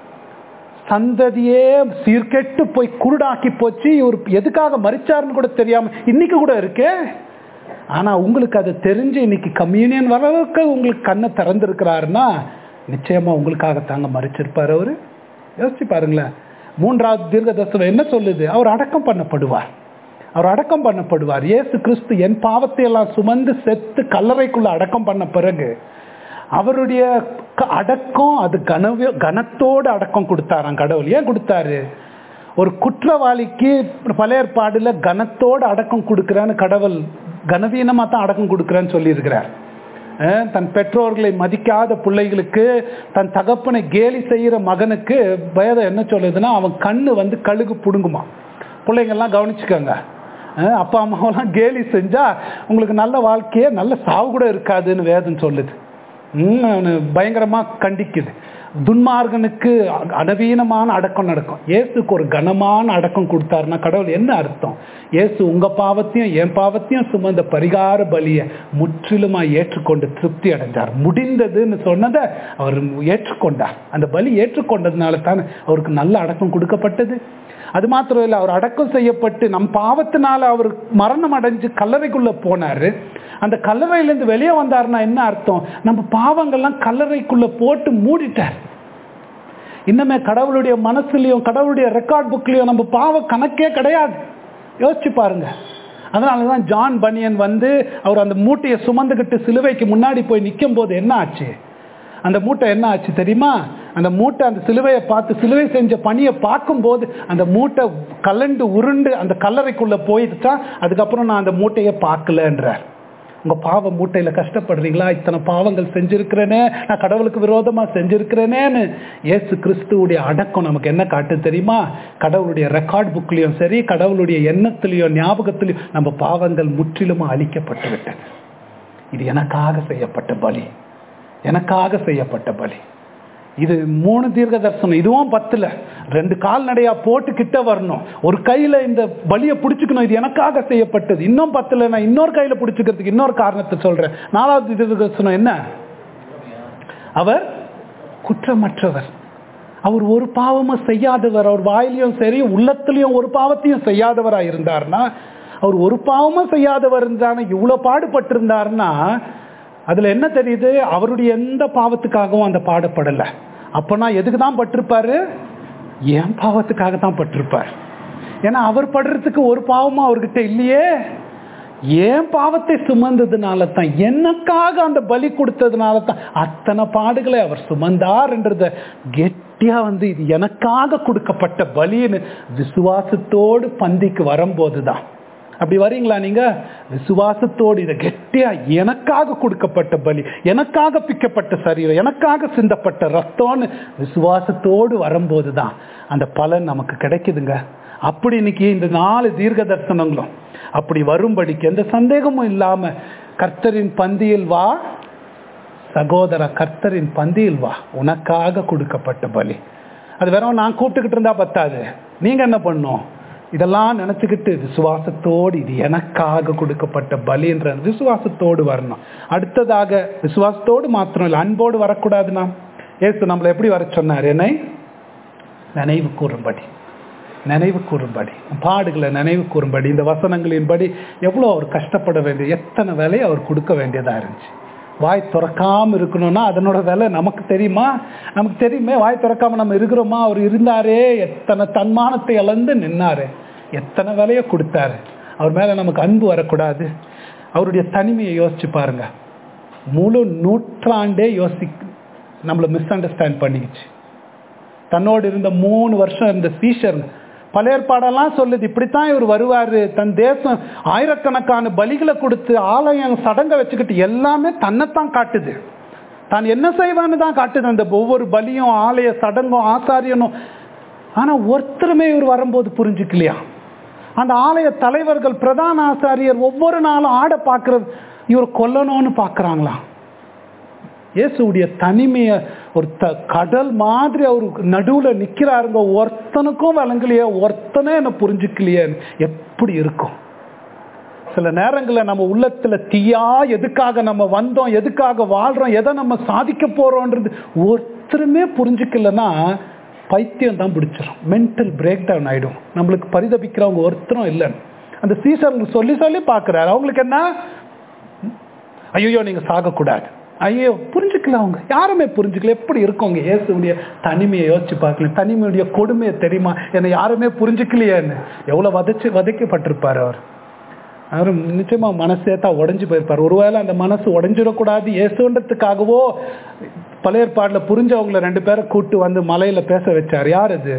சந்ததியே சீர்கெட்டு போய் குருடாக்கி போச்சு இவர் எதுக்காக மறிச்சாருன்னு கூட தெரியாம இன்னைக்கு கூட இருக்கே ஆனா உங்களுக்கு அது தெரிஞ்சு இன்னைக்கு கம்யூனியன் வரவுக்கு உங்களுக்கு கண்ணை திறந்திருக்கிறாருன்னா நிச்சயமா உங்களுக்காக தாங்க மறிச்சிருப்பார் அவரு யோசிச்சு பாருங்களேன் மூன்றாவது தீர்க்க தரிசனம் என்ன சொல்லுது அவர் அடக்கம் பண்ணப்படுவார் அவர் அடக்கம் பண்ணப்படுவார் இயேசு கிறிஸ்து என் பாவத்தை எல்லாம் சுமந்து செத்து கல்லறைக்குள்ள அடக்கம் பண்ண பிறகு அவருடைய க- அடக்கம் அது கனவ கனத்தோடு அடக்கம் கொடுத்தாராம் கடவுள் ஏன் கொடுத்தாரு ஒரு குற்றவாளிக்கு பழைய ஏற்பாடுல கனத்தோடு அடக்கம் கொடுக்குறான்னு கடவுள் கனவீனமா தான் அடக்கம் கொடுக்குறேன்னு சொல்லியிருக்கிறார் அஹ் தன் பெற்றோர்களை மதிக்காத பிள்ளைகளுக்கு தன் தகப்பனை கேலி செய்யற மகனுக்கு வேதம் என்ன சொல்லுதுன்னா அவன் கண்ணு வந்து கழுகு புடுங்குமா பிள்ளைங்கள்லாம் கவனிச்சுக்கோங்க அஹ் அப்பா அம்மாவெல்லாம் கேலி செஞ்சா உங்களுக்கு நல்ல வாழ்க்கையே நல்ல சாவு கூட இருக்காதுன்னு வேதம் சொல்லுது ம், அவனு பயங்கரமா கண்டிக்குது துன்மார்கனுக்கு அனவீனமான அடக்கம் நடக்கும் இயேசுக்கு ஒரு கனமான அடக்கம் கொடுத்தாருன்னா கடவுள் என்ன அர்த்தம் இயேசு உங்க பாவத்தையும் என் பாவத்தையும் சுமந்த பரிகார பலியை முற்றிலுமா ஏற்றுக்கொண்டு திருப்தி அடைஞ்சார் முடிந்ததுன்னு சொன்னதை அவர் ஏற்றுக்கொண்டார் அந்த பலி ஏற்றுக்கொண்டதுனால தான் அவருக்கு நல்ல அடக்கம் கொடுக்கப்பட்டது அது மாத்திரம் இல்லை அவர் அடக்கம் செய்யப்பட்டு நம் பாவத்தினால அவர் மரணம் அடைஞ்சு கல்லறைக்குள்ள போனாரு அந்த கல்லறையிலேருந்து வெளியே வந்தாருன்னா என்ன அர்த்தம் நம்ம பாவங்கள்லாம் கல்லறைக்குள்ள போட்டு மூடிட்டார் இன்னமே கடவுளுடைய மனசுலயும் கடவுளுடைய ரெக்கார்ட் புக்லயும் நம்ம பாவ கணக்கே கிடையாது யோசிச்சு பாருங்க அதனால தான் ஜான் பனியன் வந்து அவர் அந்த மூட்டையை சுமந்துக்கிட்டு சிலுவைக்கு முன்னாடி போய் நிற்கும் போது என்ன ஆச்சு அந்த மூட்டை என்ன ஆச்சு தெரியுமா அந்த மூட்டை அந்த சிலுவையை பார்த்து சிலுவை செஞ்ச பணியை பார்க்கும்போது அந்த மூட்டை கலண்டு உருண்டு அந்த கல்லறைக்குள்ள போயிடுச்சா அதுக்கப்புறம் நான் அந்த மூட்டையை பார்க்கலன்றார் உங்க பாவ மூட்டையில கஷ்டப்படுறீங்களா இத்தனை பாவங்கள் செஞ்சிருக்கிறேனே நான் கடவுளுக்கு விரோதமா செஞ்சிருக்கிறேனேன்னு இயேசு கிறிஸ்துவுடைய அடக்கம் நமக்கு என்ன காட்டு தெரியுமா கடவுளுடைய ரெக்கார்ட் புக்லயும் சரி கடவுளுடைய எண்ணத்திலையும் ஞாபகத்திலையும் நம்ம பாவங்கள் முற்றிலுமா அழிக்கப்பட்டு விட்டது இது எனக்காக செய்யப்பட்ட பலி எனக்காக செய்யப்பட்ட பலி இது மூணு தீர்க்க தரிசனம் இதுவும் பத்துல ரெண்டு கால்நடையா போட்டு கிட்ட வரணும் ஒரு கையில இந்த பலியை பிடிச்சுக்கணும் இது எனக்காக செய்யப்பட்டது இன்னும் பத்துல நான் இன்னொரு கையில பிடிச்சுக்கிறதுக்கு இன்னொரு காரணத்தை சொல்றேன் நாலாவது தீர்க்க தரிசனம் என்ன அவர் குற்றமற்றவர் அவர் ஒரு பாவமும் செய்யாதவர் அவர் வாயிலையும் சரி உள்ளத்திலையும் ஒரு பாவத்தையும் செய்யாதவராக இருந்தார்னா அவர் ஒரு பாவமும் செய்யாதவர் இருந்தாருன்னா இவ்வளவு பாடுபட்டு இருந்தாருன்னா அதுல என்ன தெரியுது அவருடைய எந்த பாவத்துக்காகவும் அந்த பாடப்படலை அப்பனா எதுக்கு தான் பட்டிருப்பாரு என் பாவத்துக்காக தான் பட்டிருப்பார் ஏன்னா அவர் படுறதுக்கு ஒரு பாவமும் அவர்கிட்ட இல்லையே ஏன் பாவத்தை சுமந்ததுனால தான் எனக்காக அந்த பலி கொடுத்ததுனால தான் அத்தனை பாடுகளை அவர் சுமந்தார்ன்றத கெட்டியா வந்து இது எனக்காக கொடுக்கப்பட்ட பலின்னு விசுவாசத்தோடு பந்திக்கு வரும்போது தான் அப்படி வரீங்களா நீங்க விசுவாசத்தோடு இதை கெட்டியா எனக்காக கொடுக்கப்பட்ட பலி எனக்காக பிக்கப்பட்ட சரீரம் எனக்காக சிந்தப்பட்ட ரத்தம்னு விசுவாசத்தோடு வரும்போது தான் அந்த பலன் நமக்கு கிடைக்குதுங்க அப்படி இன்னைக்கு இந்த நாலு தீர்க்க தரிசனங்களும் அப்படி வரும்படிக்கு எந்த சந்தேகமும் இல்லாம கர்த்தரின் பந்தியில் வா சகோதர கர்த்தரின் பந்தியில் வா உனக்காக கொடுக்கப்பட்ட பலி அது வெறும் நான் கூப்பிட்டுக்கிட்டு இருந்தா பத்தாது நீங்க என்ன பண்ணும் இதெல்லாம் நினைச்சுக்கிட்டு விசுவாசத்தோடு இது எனக்காக கொடுக்கப்பட்ட பலின்ற விசுவாசத்தோடு வரணும் அடுத்ததாக விசுவாசத்தோடு மாத்திரம் இல்லை அன்போடு வரக்கூடாது நாம் ஏசு நம்மளை எப்படி வர சொன்னார் என்னை நினைவு கூறும்படி நினைவு கூறும்படி பாடுகளை நினைவு கூறும்படி இந்த வசனங்களின்படி எவ்வளோ அவர் கஷ்டப்பட வேண்டிய எத்தனை வேலையை அவர் கொடுக்க வேண்டியதாக இருந்துச்சு வாய் திறக்காம இருக்கணும்னா அதனோட விலை நமக்கு தெரியுமா நமக்கு தெரியுமே வாய் திறக்காம நம்ம இருக்கிறோமா அவர் இருந்தாரே எத்தனை தன்மானத்தை இழந்து நின்னாரு எத்தனை விலையை கொடுத்தாரு அவர் மேல நமக்கு அன்பு வரக்கூடாது அவருடைய தனிமையை யோசிச்சு பாருங்க முழு நூற்றாண்டே யோசி நம்மளை மிஸ் அண்டர்ஸ்டாண்ட் பண்ணிக்கிச்சு தன்னோடு இருந்த மூணு வருஷம் இருந்த சீஷர் பழையற்பாடெல்லாம் சொல்லுது இப்படித்தான் இவர் வருவாரு தன் தேசம் ஆயிரக்கணக்கான பலிகளை கொடுத்து ஆலயம் சடங்க வச்சுக்கிட்டு எல்லாமே தன்னைத்தான் காட்டுது தான் என்ன செய்வான்னு தான் காட்டுது அந்த ஒவ்வொரு பலியும் ஆலய சடங்கும் ஆசாரியனும் ஆனா ஒருத்தருமே இவர் வரும்போது புரிஞ்சுக்கலையா அந்த ஆலய தலைவர்கள் பிரதான ஆசாரியர் ஒவ்வொரு நாளும் ஆட பார்க்கறது இவர் கொல்லணும்னு பார்க்கறாங்களாம் இயேசுடைய தனிமையை ஒரு த கடல் மாதிரி அவர் நடுவில் நிற்கிறாருங்க ஒருத்தனுக்கும் விளங்கலையே ஒருத்தனே என்ன புரிஞ்சுக்கலையேன்னு எப்படி இருக்கும் சில நேரங்களில் நம்ம உள்ளத்துல தீயா எதுக்காக நம்ம வந்தோம் எதுக்காக வாழ்றோம் எதை நம்ம சாதிக்க போறோன்றது ஒருத்தருமே புரிஞ்சுக்கலன்னா பைத்தியம் தான் பிடிச்சிடும் மென்டல் பிரேக் டவுன் ஆயிடும் நம்மளுக்கு பரிதபிக்கிறவங்க ஒருத்தரும் இல்லைன்னு அந்த சீசருக்கு சொல்லி சொல்லி பார்க்குறாரு அவங்களுக்கு என்ன ஐயோ நீங்க சாகக்கூடாது ஐயோ புரிஞ்சுக்கல அவங்க யாருமே புரிஞ்சுக்கல எப்படி இருக்கவங்க இயேசுடைய தனிமையை யோசிச்சு பார்க்கல தனிமையுடைய கொடுமையை தெரியுமா என்னை யாருமே புரிஞ்சுக்கலையேன்னு எவ்வளவு வதைச்சு வதைக்கப்பட்டிருப்பார் அவர் அவர் நிச்சயமா மனசே தான் உடஞ்சு போயிருப்பார் ஒருவேளை அந்த மனசு உடஞ்சிடக்கூடாது இயேசுன்றதுக்காகவோ பழைய ஏற்பாடுல புரிஞ்சவங்கள ரெண்டு பேரை கூட்டு வந்து மலையில பேச வச்சார் யார் அது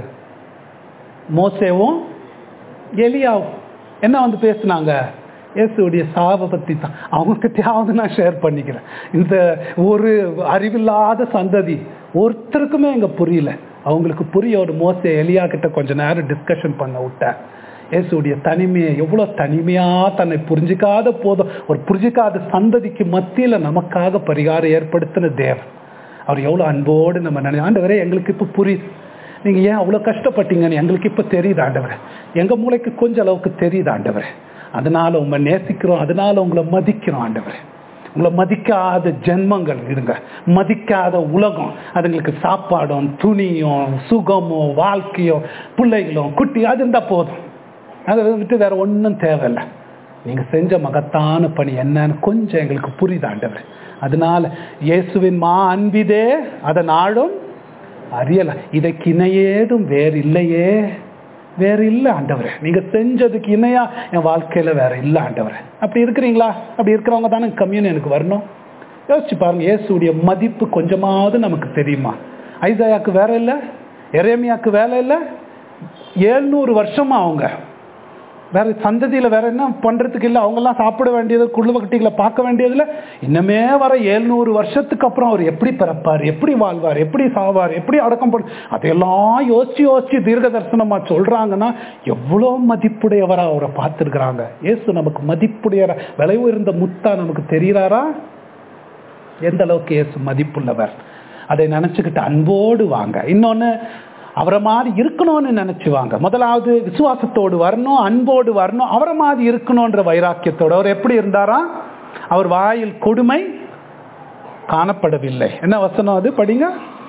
மோசேவும் எலியாவும் என்ன வந்து பேசுனாங்க இயேசுடைய சாவை பற்றி தான் அவங்ககிட்டயாவது நான் ஷேர் பண்ணிக்கிறேன் இந்த ஒரு அறிவில்லாத சந்ததி ஒருத்தருக்குமே எங்க புரியல அவங்களுக்கு புரிய ஒரு மோச எலியா கிட்ட கொஞ்ச நேரம் டிஸ்கஷன் பண்ண விட்டேன் இயேசுடைய தனிமையை எவ்வளோ தனிமையா தன்னை புரிஞ்சிக்காத போதும் ஒரு புரிஞ்சிக்காத சந்ததிக்கு மத்தியில நமக்காக பரிகாரம் ஏற்படுத்தின தேவன் அவர் எவ்வளோ அன்போடு நம்ம நினை ஆண்டவரே எங்களுக்கு இப்போ புரியுது நீங்கள் ஏன் அவ்வளோ கஷ்டப்பட்டீங்கன்னு எங்களுக்கு இப்போ தெரியுது ஆண்டவரே எங்கள் மூளைக்கு கொஞ்சம் அளவுக்கு தெரியுது ஆண்டவரே அதனால உங்களை நேசிக்கிறோம் அதனால உங்களை மதிக்கிறோம் ஆண்டவரே உங்களை மதிக்காத ஜென்மங்கள் இருங்க மதிக்காத உலகம் அதுங்களுக்கு சாப்பாடும் துணியும் சுகமும் வாழ்க்கையும் பிள்ளைகளும் குட்டி அது இருந்தால் போதும் அதை விட்டு வேற ஒன்றும் தேவையில்லை நீங்கள் செஞ்ச மகத்தான பணி என்னன்னு கொஞ்சம் எங்களுக்கு புரியுது ஆண்டவர் அதனால இயேசுவின் மா அன்பிதே அதை நாளும் அறியல இதைக்கு இணையேதும் வேறு இல்லையே வேற இல்லை ஆண்டவரே நீங்க செஞ்சதுக்கு இணையா என் வாழ்க்கையில வேற இல்லை ஆண்டவரே அப்படி இருக்கிறீங்களா அப்படி இருக்கிறவங்க தானே கம்யூனியனுக்கு வரணும் யோசிச்சு பாருங்க இயேசுடைய மதிப்பு கொஞ்சமாவது நமக்கு தெரியுமா ஐசாயாக்கு வேற இல்லை எரேமியாக்கு வேலை இல்லை ஏழ்நூறு வருஷமா அவங்க வேற சந்ததியில வேற என்ன பண்றதுக்கு இல்லை அவங்கெல்லாம் சாப்பிட வேண்டியது குழுவக்கட்டிகளை பார்க்க வேண்டியதுல இன்னமே வர ஏழ்நூறு வருஷத்துக்கு அப்புறம் அவர் எப்படி பிறப்பார் எப்படி வாழ்வார் எப்படி சாவார் எப்படி அடக்கம் பண்ண அதையெல்லாம் யோசிச்சு யோசிச்சு தீர்க்க தரிசனமா சொல்றாங்கன்னா எவ்வளோ மதிப்புடையவரா அவரை பார்த்துருக்குறாங்க இயேசு நமக்கு மதிப்புடைய விலை உயர்ந்த முத்தா நமக்கு தெரிகிறாரா எந்த அளவுக்கு இயேசு மதிப்புள்ளவர் அதை நினைச்சுக்கிட்டு அன்போடு வாங்க இன்னொன்னு அவரை மாதிரி இருக்கணும்னு நினைச்சுவாங்க முதலாவது விசுவாசத்தோடு வரணும் அன்போடு வரணும் அவரை மாதிரி இருக்கணும்ன்ற வைராக்கியத்தோடு அவர் எப்படி இருந்தாரா அவர் வாயில் கொடுமை காணப்படவில்லை என்ன வசனம் அது படிங்க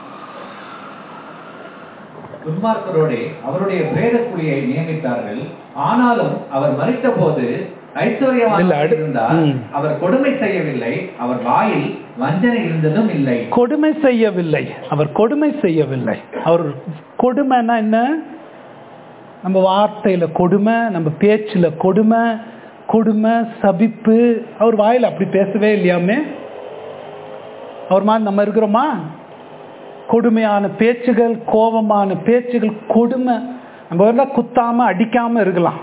துன்மார்க்கரோடே அவருடைய பிரேத குழியை நியமித்தார்கள் ஆனாலும் அவர் மறித்த போது இல்ல, ஐஸ்வர்யவான் அடு- இருந்தார் ம். அவர் கொடுமை செய்யவில்லை அவர் வாயில் வஞ்சனை இருந்ததும் இல்லை கொடுமை செய்யவில்லை அவர் கொடுமை செய்யவில்லை அவர் கொடுமைன்னா என்ன நம்ம வார்த்தையில கொடுமை நம்ம பேச்சுல கொடுமை கொடுமை சபிப்பு அவர் வாயில அப்படி பேசவே இல்லையாமே அவர் மாதிரி நம்ம இருக்கிறோமா கொடுமையான பேச்சுகள் கோபமான பேச்சுகள் கொடுமை நம்ம எல்லாம் குத்தாம அடிக்காம இருக்கலாம்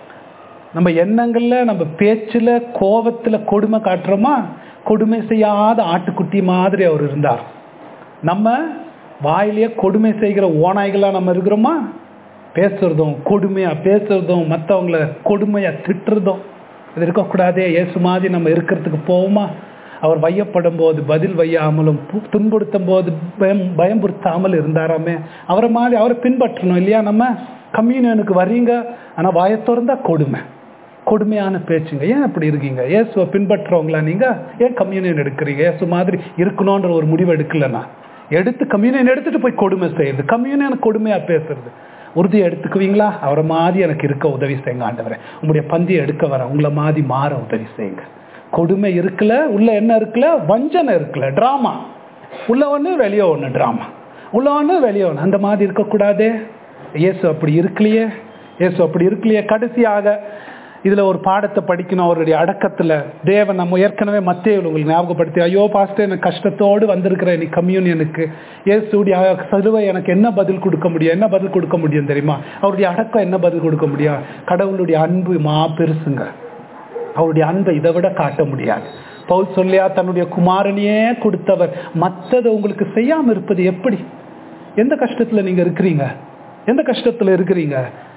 நம்ம எண்ணங்கள்ல நம்ம பேச்சுல கோபத்துல கொடுமை காட்டுறோமா கொடுமை செய்யாத ஆட்டுக்குட்டி மாதிரி அவர் இருந்தார் நம்ம வாயிலேயே கொடுமை செய்கிற ஓநாய்களா நம்ம இருக்கிறோமா பேசுறதும் கொடுமையா பேசுறதும் மற்றவங்கள கொடுமையா திட்டுறதும் இது இருக்கக்கூடாதே இயேசு மாதிரி நம்ம இருக்கிறதுக்கு போவோமா அவர் வையப்படும் போது பதில் வையாமலும் பு- துன்புறுத்தும் போது பயம் பயம்புறுத்தாமல் இருந்தாராமே அவரை மாதிரி அவரை பின்பற்றணும் இல்லையா நம்ம கம்யூனியனுக்கு வர்றீங்க ஆனால் வாயை திறந்தா கொடுமை கொடுமையான பேச்சுங்க ஏன் அப்படி இருக்கீங்க இயேசுவை பின்பற்றுறவங்களா நீங்க ஏன் கம்யூனியன் எடுக்கிறீங்க இயேசு மாதிரி இருக்கணும்ன்ற ஒரு முடிவு எடுக்கலன்னா எடுத்து கம்யூனியன் எடுத்துட்டு போய் கொடுமை செய்யுது கம்யூனியன் கொடுமையா பேசுறது உறுதியை எடுத்துக்குவீங்களா அவரை மாதிரி எனக்கு இருக்க உதவி செய்யுங்க ஆண்டவரே உங்களுடைய பந்தியை எடுக்க வர உங்களை மாதிரி மாற உதவி செய்யுங்க கொடுமை இருக்குல்ல உள்ள என்ன இருக்குல்ல வஞ்சனை இருக்குல்ல டிராமா உள்ள ஒன்று வெளியே ஒன்று டிராமா உள்ள ஒன்று வெளியே ஒன்று அந்த மாதிரி இருக்கக்கூடாதே இயேசு அப்படி இருக்கலையே இயேசு அப்படி இருக்கலையே கடைசியாக இதுல ஒரு பாடத்தை படிக்கணும் அவருடைய அடக்கத்துல தேவன் நம்ம ஏற்கனவே மத்திய உங்களுக்கு ஞாபகப்படுத்தி ஐயோ பாஸ்டர் எனக்கு கஷ்டத்தோடு வந்திருக்கிற நீ கம்யூனியனுக்கு இயேசுடைய சலுவை எனக்கு என்ன பதில் கொடுக்க முடியும் என்ன பதில் கொடுக்க முடியும் தெரியுமா அவருடைய அடக்கம் என்ன பதில் கொடுக்க முடியும் கடவுளுடைய அன்பு மா பெருசுங்க அவருடைய அன்பை இதை விட காட்ட முடியாது பவுல் சொல்லியா தன்னுடைய குமாரனையே கொடுத்தவர் மற்றதை உங்களுக்கு செய்யாம இருப்பது எப்படி எந்த கஷ்டத்துல நீங்க இருக்கிறீங்க எந்த கஷ்டத்துல இருக்கிறீங்க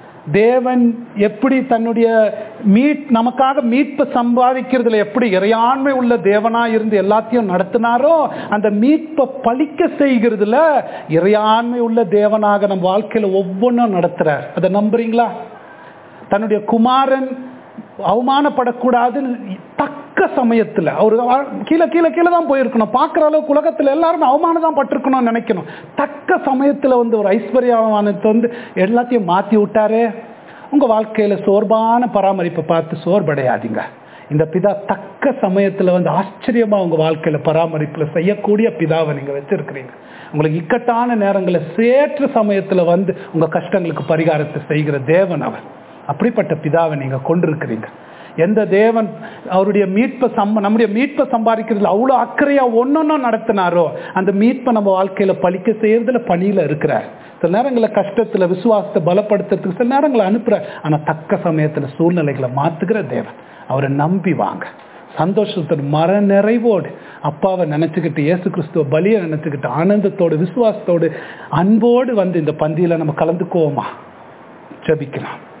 தேவன் எப்படி தன்னுடைய மீட் நமக்காக மீட்பை சம்பாதிக்கிறதுல எப்படி இறையாண்மை உள்ள தேவனா இருந்து எல்லாத்தையும் நடத்தினாரோ அந்த மீட்பை பழிக்க செய்கிறதுல இறையாண்மை உள்ள தேவனாக நம்ம வாழ்க்கையில ஒவ்வொன்றும் நடத்துறார் அதை நம்புறீங்களா தன்னுடைய குமாரன் அவமானப்படக்கூடாதுன்னு தக்க சமயத்துல அவர் கீழே கீழே கீழே தான் போயிருக்கணும் பார்க்குற அளவுக்கு உலகத்துல எல்லாருமே அவமானம் தான் பட்டிருக்கணும்னு நினைக்கணும் தக்க சமயத்துல வந்து ஒரு ஐஸ்வர்யவானத்தை வந்து எல்லாத்தையும் மாத்தி விட்டாரே உங்க வாழ்க்கையில சோர்வான பராமரிப்பை பார்த்து சோர்வடையாதீங்க இந்த பிதா தக்க சமயத்துல வந்து ஆச்சரியமா உங்க வாழ்க்கையில பராமரிப்புல செய்யக்கூடிய பிதாவை நீங்க வச்சிருக்கிறீங்க உங்களுக்கு இக்கட்டான நேரங்களை சேற்று சமயத்துல வந்து உங்க கஷ்டங்களுக்கு பரிகாரத்தை செய்கிற தேவன் அவர் அப்படிப்பட்ட பிதாவை நீங்க கொண்டிருக்கிறீங்க எந்த தேவன் அவருடைய மீட்பை சம்ப நம்முடைய மீட்பை சம்பாதிக்கிறதுல அவ்வளோ அக்கறையா ஒன்னொன்னும் நடத்தினாரோ அந்த மீட்பை நம்ம வாழ்க்கையில பழிக்க செய்யறதுல பணியில இருக்கிறார் சில நேரங்களில் கஷ்டத்துல விசுவாசத்தை பலப்படுத்துறதுக்கு சில நேரங்களை அனுப்புறார் ஆனா தக்க சமயத்துல சூழ்நிலைகளை மாத்துகிற தேவன் அவரை நம்பி வாங்க சந்தோஷத்தோடு மர நிறைவோடு அப்பாவை நினைச்சுக்கிட்டு இயேசு கிறிஸ்துவ பலியை நினைச்சுக்கிட்டு ஆனந்தத்தோடு விசுவாசத்தோடு அன்போடு வந்து இந்த பந்தியில நம்ம கலந்துக்குவோமா ஜெபிக்கலாம்